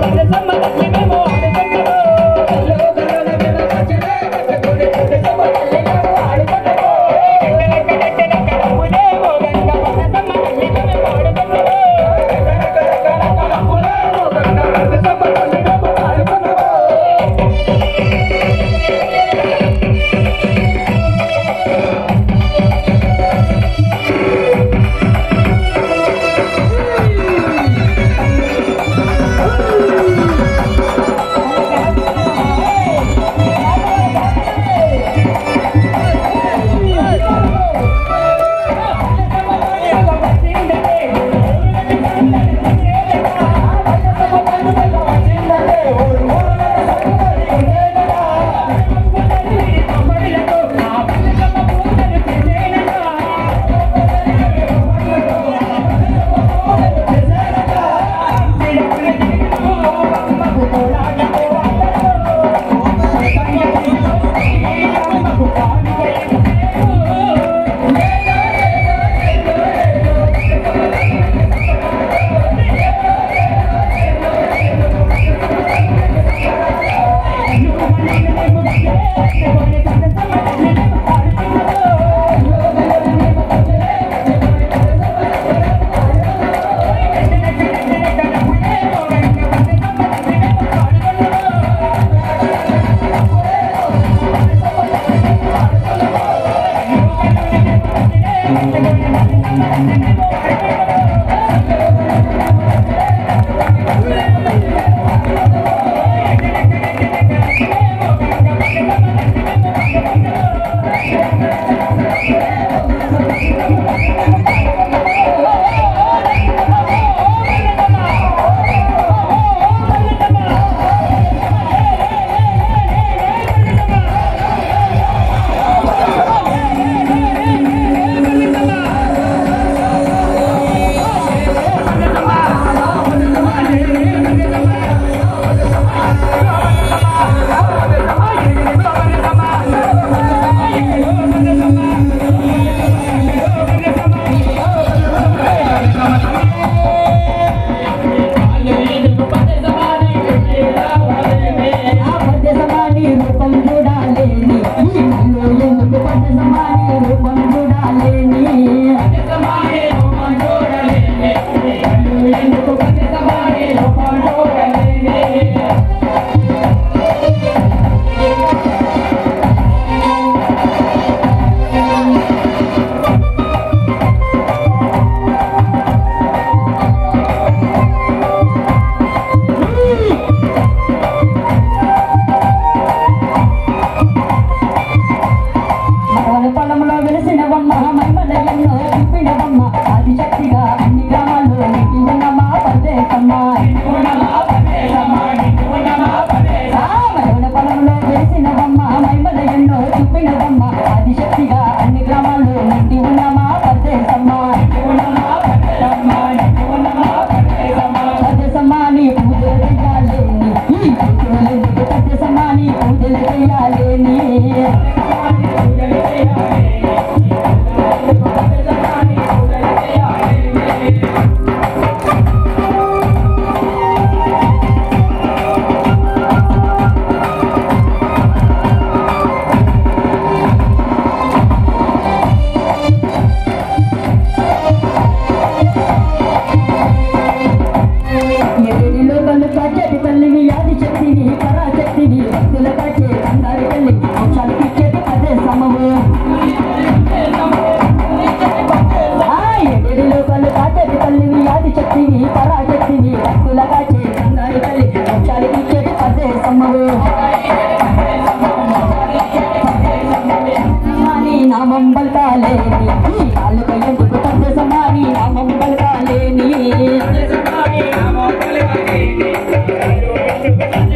నామం పలకాలేని ఈ నాలుక ఎందుకు పెద్ద సమాని నామం పలకాలేని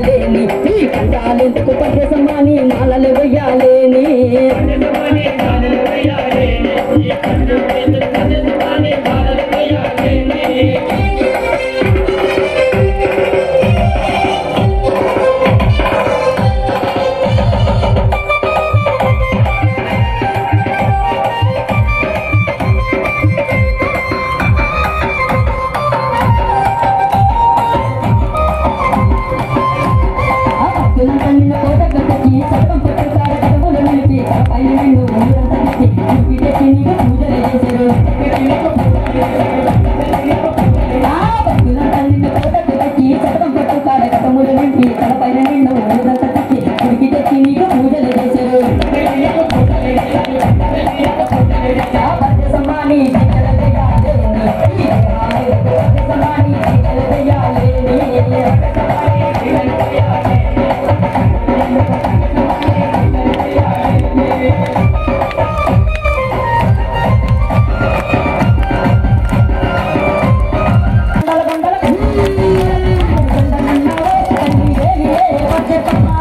వేయాలేని ఈ కంటాలెందుకు పట్టేసమ్మాని మాలలు వేయాలేని ఆ భక్తులంతా నిన్న కోట కట్టకి సర్వం పట్టుకాడ కడుపులు నిలిపి తలపై నిన్ను ఊరంతా తిప్పి ఊపి తెచ్చి నీకు పూజలు చేశారు ఆ భక్తులంతా నిన్న కోట కట్టకి సర్వం పట్టుకాడ కడుపులు నిలిపి తలపై నిన్ను ఊరంతా తిప్పి ఉడికి తెచ్చి నీకు పూజలు చేశారు ఆ పద్యసమ్మాని దిక్కల వేయాలేని ఈ పద్యసమ్మాని దిక్కల వేయాలేని కొండల కొండల కొండల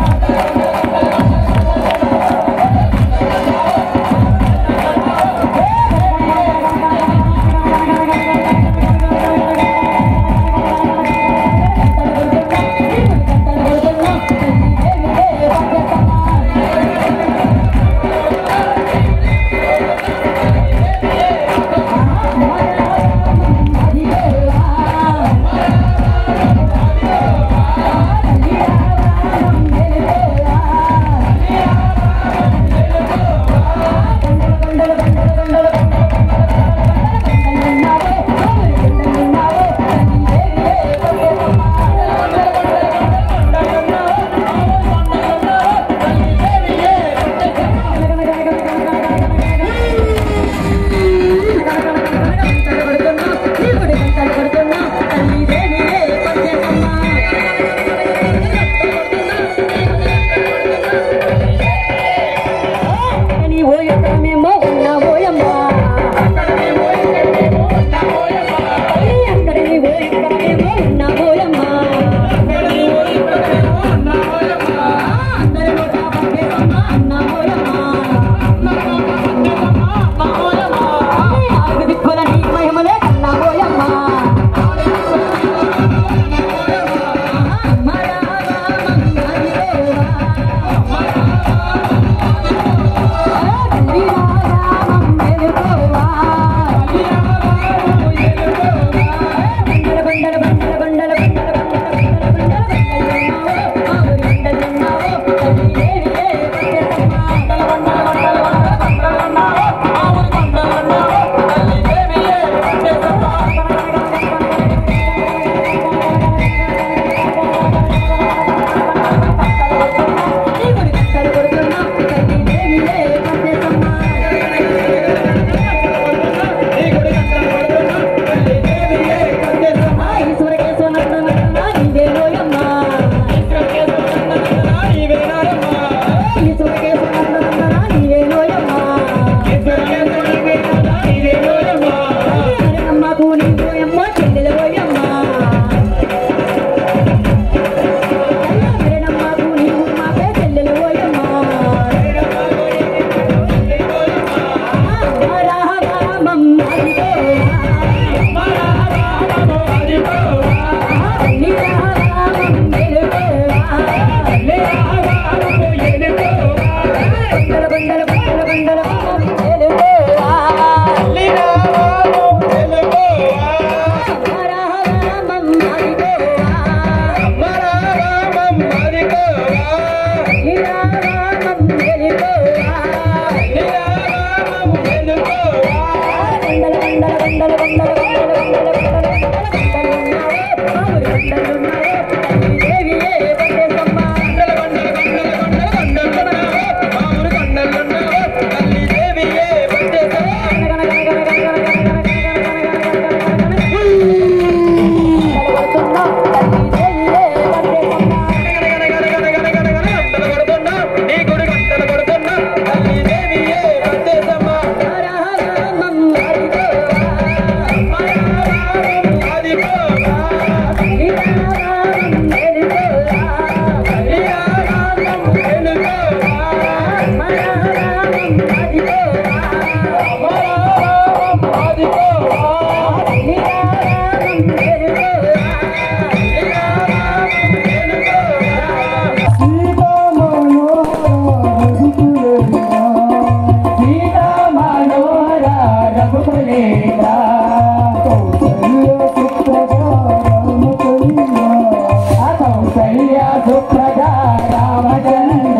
సుప్రజా రామచంద్ర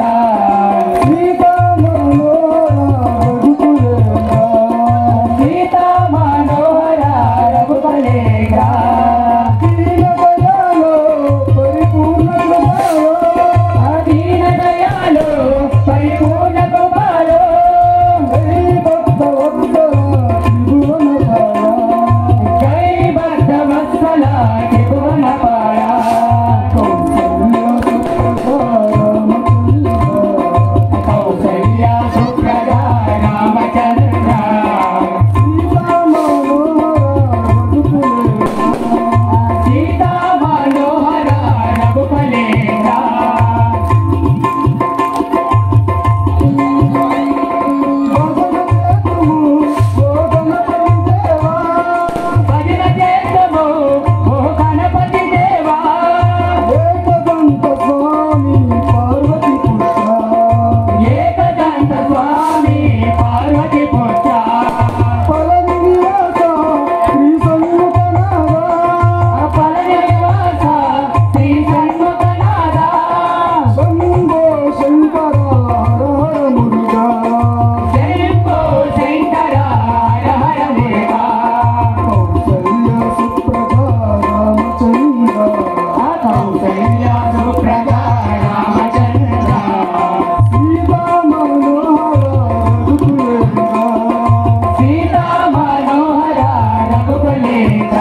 సీతా మనోహర రఘుపలేగా దీన దయాలు పరిపూర్ణ కుమారు జై భక్త వత్సల త్రిభువన పాయ కౌసల్య సుప్రజా రామచంద్ర సీతా మనోహర రఘుపలేగా భజన చేద్దాము ఓ గణపతి దేవా ఏకదంత స్వామి పార్వతి పుత్ర పరనివాస శ్రీ షణ్ముఖనాథ శంభో శంకర హర హర దేవా కౌసల్య సుప్రజా రామచంద్ర సీతా మనోహర రఘుకులేత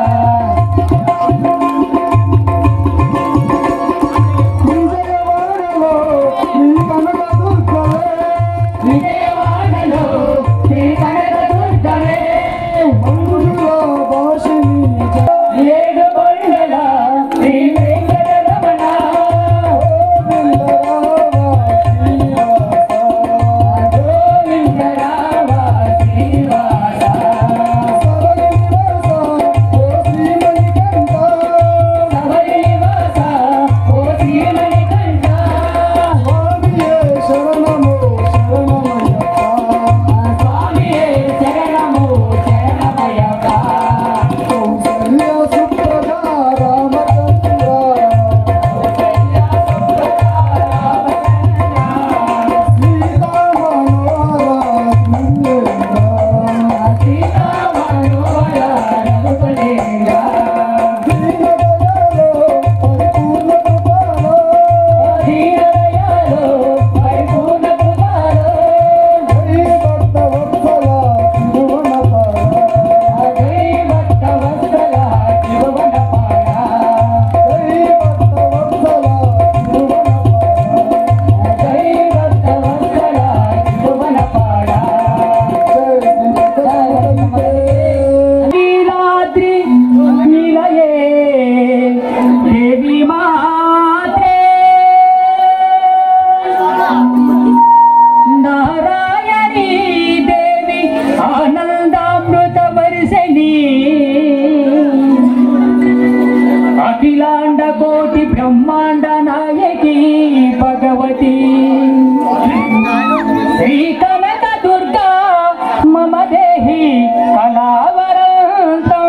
విజయవాడలో శ్రీ కనకదుర్గమే ఏడు కొండల శ్రీ వెంకటరమణ గోవిందరామ శ్రీనివాస సవరివాస ఓ శ్రీమణికంఠ స్వామియే శరణము శరణమయ్యప్ప సీతా మనోహర రఘుకులేంద్ర దీనదయాలు పరిపూర్ణ కుమారు జై భక్త వత్సల త్రిభువన పాయ జై భక్త వత్సల త్రిభువన పాయ నీలాద్రి నిలయే దేవి మాతే నారాయణీ దేవి ఆనందామృత వర్షిణి అఖిలాండ కోటి బ్రహ్మాండ నాయకి భగవతి శ్రీ కనక దుర్గా మమ దేహి కళావరంతం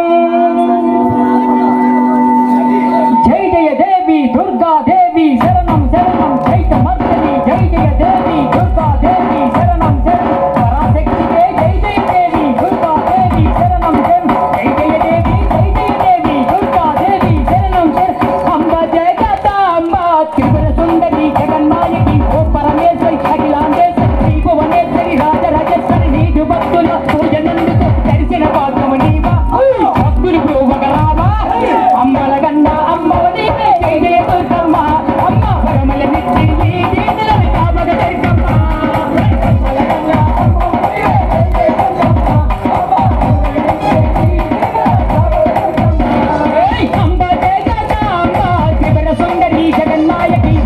జై జయ దేవి దుర్గా దేవి శరణం శరణం చైతమర్దని జై జయ దేవి దుర్గా దేవి శరణం శరణం పరాశక్తి జై జయ దేవి దుర్గా దేవి శరణం శరణం జై జయ దేవి జై జయ దేవి దుర్గా దేవి శరణం శరణం అంబ జగదాంబ త్రిపుర సుందరి జగన్మాయకి ఓ పరమేశ్వరి అఖిలాండేశ్వరి శ్రీ భువనేశ్వరి రాజరాజేశ్వరి నీదు భక్తుల పూజనందుకు దర్శన భాగ్యము నీవా భక్తులు భూవగరావా అమ్మల గన్న అమ్మవది జై జయ దుర్గమ్మ అమ్మ పరమల నిత్తి చేతులను కాపగ దుర్గమ్మ అమ్మల గన్న అమ్మవది జై జయ దుర్గమ్మ అమ్మ అంబ జగదాంబ త్రిపుర సుందరి జగన్మాయకి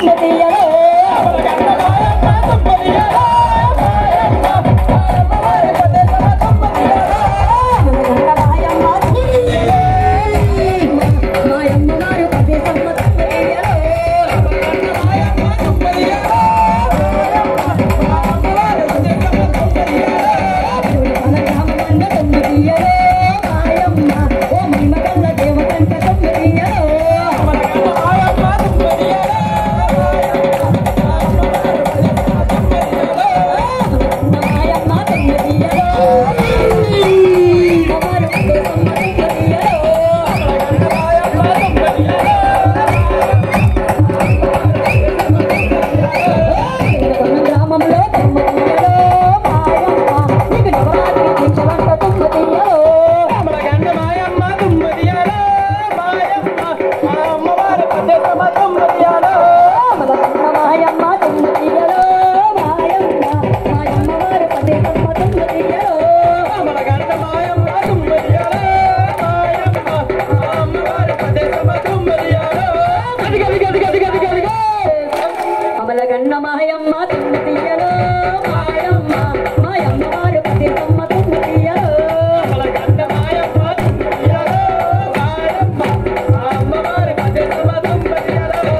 అమలగన్న మాయమ్మ తుమ్మి తీయలో మాయమ్మ మాయమ్మ వారు పది సమ్మ తుమ్మి తీయలో అమలగన్న మాయమ్మ తుమ్మి తీయలో మాయమ్మ మాయమ్మ వారు పది సమ్మ తుమ్మి తీయలో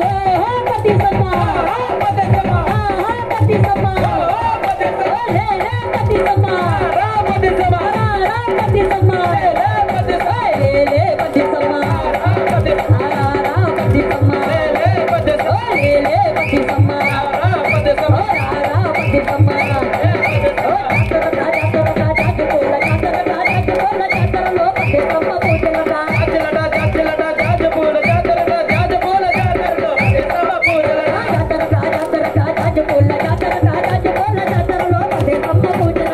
పది సమ్మ పది సమ్మ పది సమ్మ పది సమ్మ లే లే పది సమ్మ రా పది సమ్మ రా పది సమ్మ లే పది సమ్మ లే లే పది సమ్మ రా పది సమ్మ రా పది సమ్మ లే లే పది సమ్మ లే లే పది సమ్మ రా పది సమ్మ రా పది సమ్మ ఓ జాతర జాతర జాతర పూల జాతర జాతర పూల జాతరలో పది సమ్మ పూజల జాతర జాతర జాతర పూల జాతర జాతర పూల జాతరలో పది సమ్మ పూజల జాతర జాతర జాతర పూల జాతర జాతర పూల జాతరలో పది సమ్మ పూజల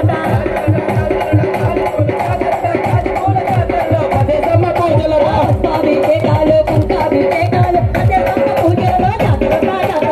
స్వామి కేకాలు కుంకాలు కేకాలు పది సమ్మ పూజలలో జాతర జాతర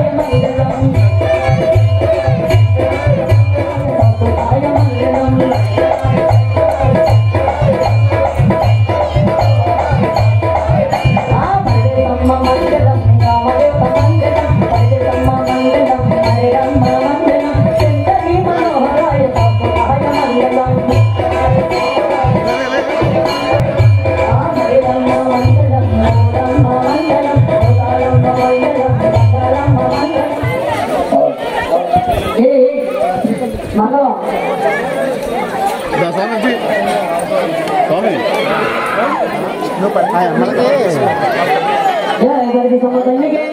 మంగళం జయ గరి సమతల్లికే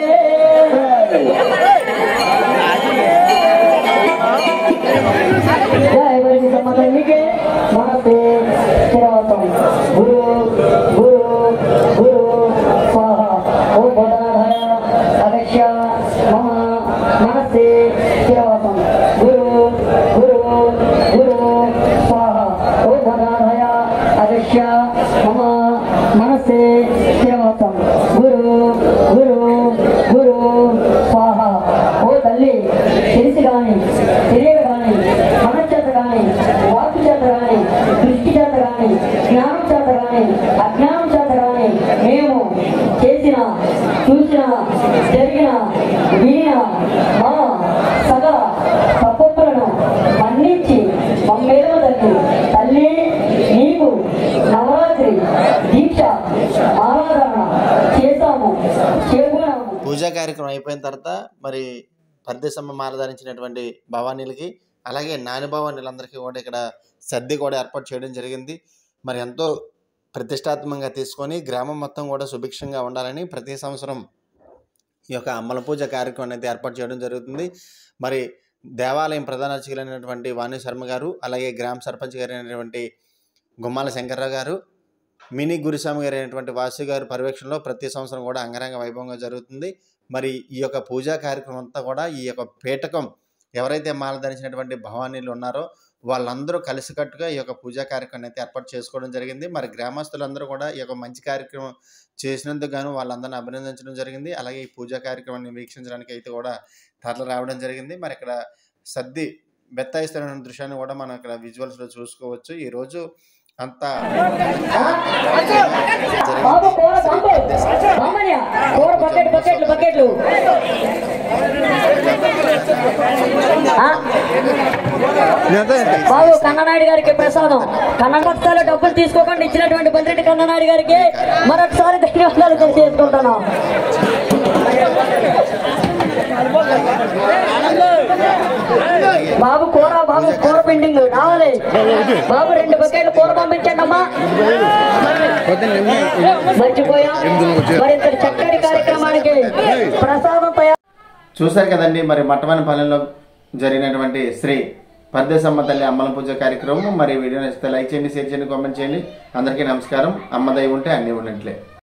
జయ గరి సమతల్లికే మనసే స్థిరవతం గురు గురు గురు స్వాహ ఓ బోధనాధార అదక్ష్య మమ మనసే స్థిరవతం గురు గురు గురు స్వాహ ఓ బోధనాధాయ అదక్ష్య మమ మనసే స్థిరవతం గురు గురు గురు స్వాహ ఓ తల్లి తెలిసి కానీ తెలియక కానీ మనశ్చేత కానీ వాకు చేత కానీ దృష్టి చేత కానీ జ్ఞానం చేత కానీ అజ్ఞానం చేత కానీ మేము చేసిన చూసిన జరిగిన వినిన మా సగల తప్పులను మన్నించి మమ్మేదమ తల్లి తల్లి నీకు నవరాత్రి దీక్ష ఆరాధన చేశాము చేకున్నాము పూజా కార్యక్రమం అయిపోయిన తర్వాత మరి పరదేశమ్మ మాల ధరించినటువంటి భవానీలకి అలాగే నాని భవానీలందరికీ కూడా ఇక్కడ సర్ది కూడా ఏర్పాటు చేయడం జరిగింది మరి ఎంతో ప్రతిష్టాత్మకంగా తీసుకొని గ్రామం మొత్తం కూడా సుభిక్షంగా ఉండాలని ప్రతి సంవత్సరం ఈ యొక్క అమ్మల పూజ కార్యక్రమం అనేది ఏర్పాటు చేయడం జరుగుతుంది మరి దేవాలయం ప్రధాన అర్చకులైనటువంటి వాణి శర్మ గారు అలాగే గ్రామ సర్పంచ్ గారు అయినటువంటి గుమ్మాల శంకర్రావు గారు మినీ గురుస్వామి గారు అయినటువంటి వాసు గారి పర్యవేక్షణలో ప్రతి సంవత్సరం కూడా అంగరంగ వైభవంగా జరుగుతుంది మరి ఈ యొక్క పూజా కార్యక్రమం అంతా కూడా ఈ యొక్క పీఠకం ఎవరైతే మాల ధరించినటువంటి భవానీలు ఉన్నారో వాళ్ళందరూ కలిసికట్టుగా ఈ యొక్క పూజా కార్యక్రమం అయితే ఏర్పాటు చేసుకోవడం జరిగింది మరి గ్రామస్తులందరూ కూడా ఈ యొక్క మంచి కార్యక్రమం చేసినందుకు గాను వాళ్ళందరిని అభినందించడం జరిగింది అలాగే ఈ పూజా కార్యక్రమాన్ని వీక్షించడానికి అయితే కూడా తరలి రావడం జరిగింది మరి ఇక్కడ సర్ది బెత్తాయిస్తున్న దృశ్యాన్ని కూడా మనం ఇక్కడ విజువల్స్లో చూసుకోవచ్చు ఈరోజు అంతా బాబు కూర బాంబు బాంబయ్య కూర బకెట్ బకెట్లు బకెట్లు ఆ? బాబు కన్ననాయుడు గారికి ప్రసాదం కన్నడస్థాలో డబ్బులు తీసుకోకుండా ఇచ్చినటువంటి బండ్రెడ్డి కన్ననాయుడు గారికి మరొకసారి ధన్యవాదాలు తెలియజేసుకుంటున్నాం బాబు కూర బాబు కూర పెండింగ్ రావాలి బాబు రెండు బకెట్లు కూర పంపించండి అమ్మా మర్చిపోయాం మరి ఇంత చక్కటి కార్యక్రమానికి ప్రసాదం తయారు చూశారు కదండి మరి మట్టమనపాలెంలో జరిగినటువంటి శ్రీ పరదేశమ్మ తల్లి అమ్మల పూజ కార్యక్రమం మరి వీడియో నచ్చితే లైక్ చేయండి షేర్ చేయండి కామెంట్ చేయండి అందరికీ నమస్కారం అమ్మ దయ ఉంటే అన్నీ ఉన్నట్లే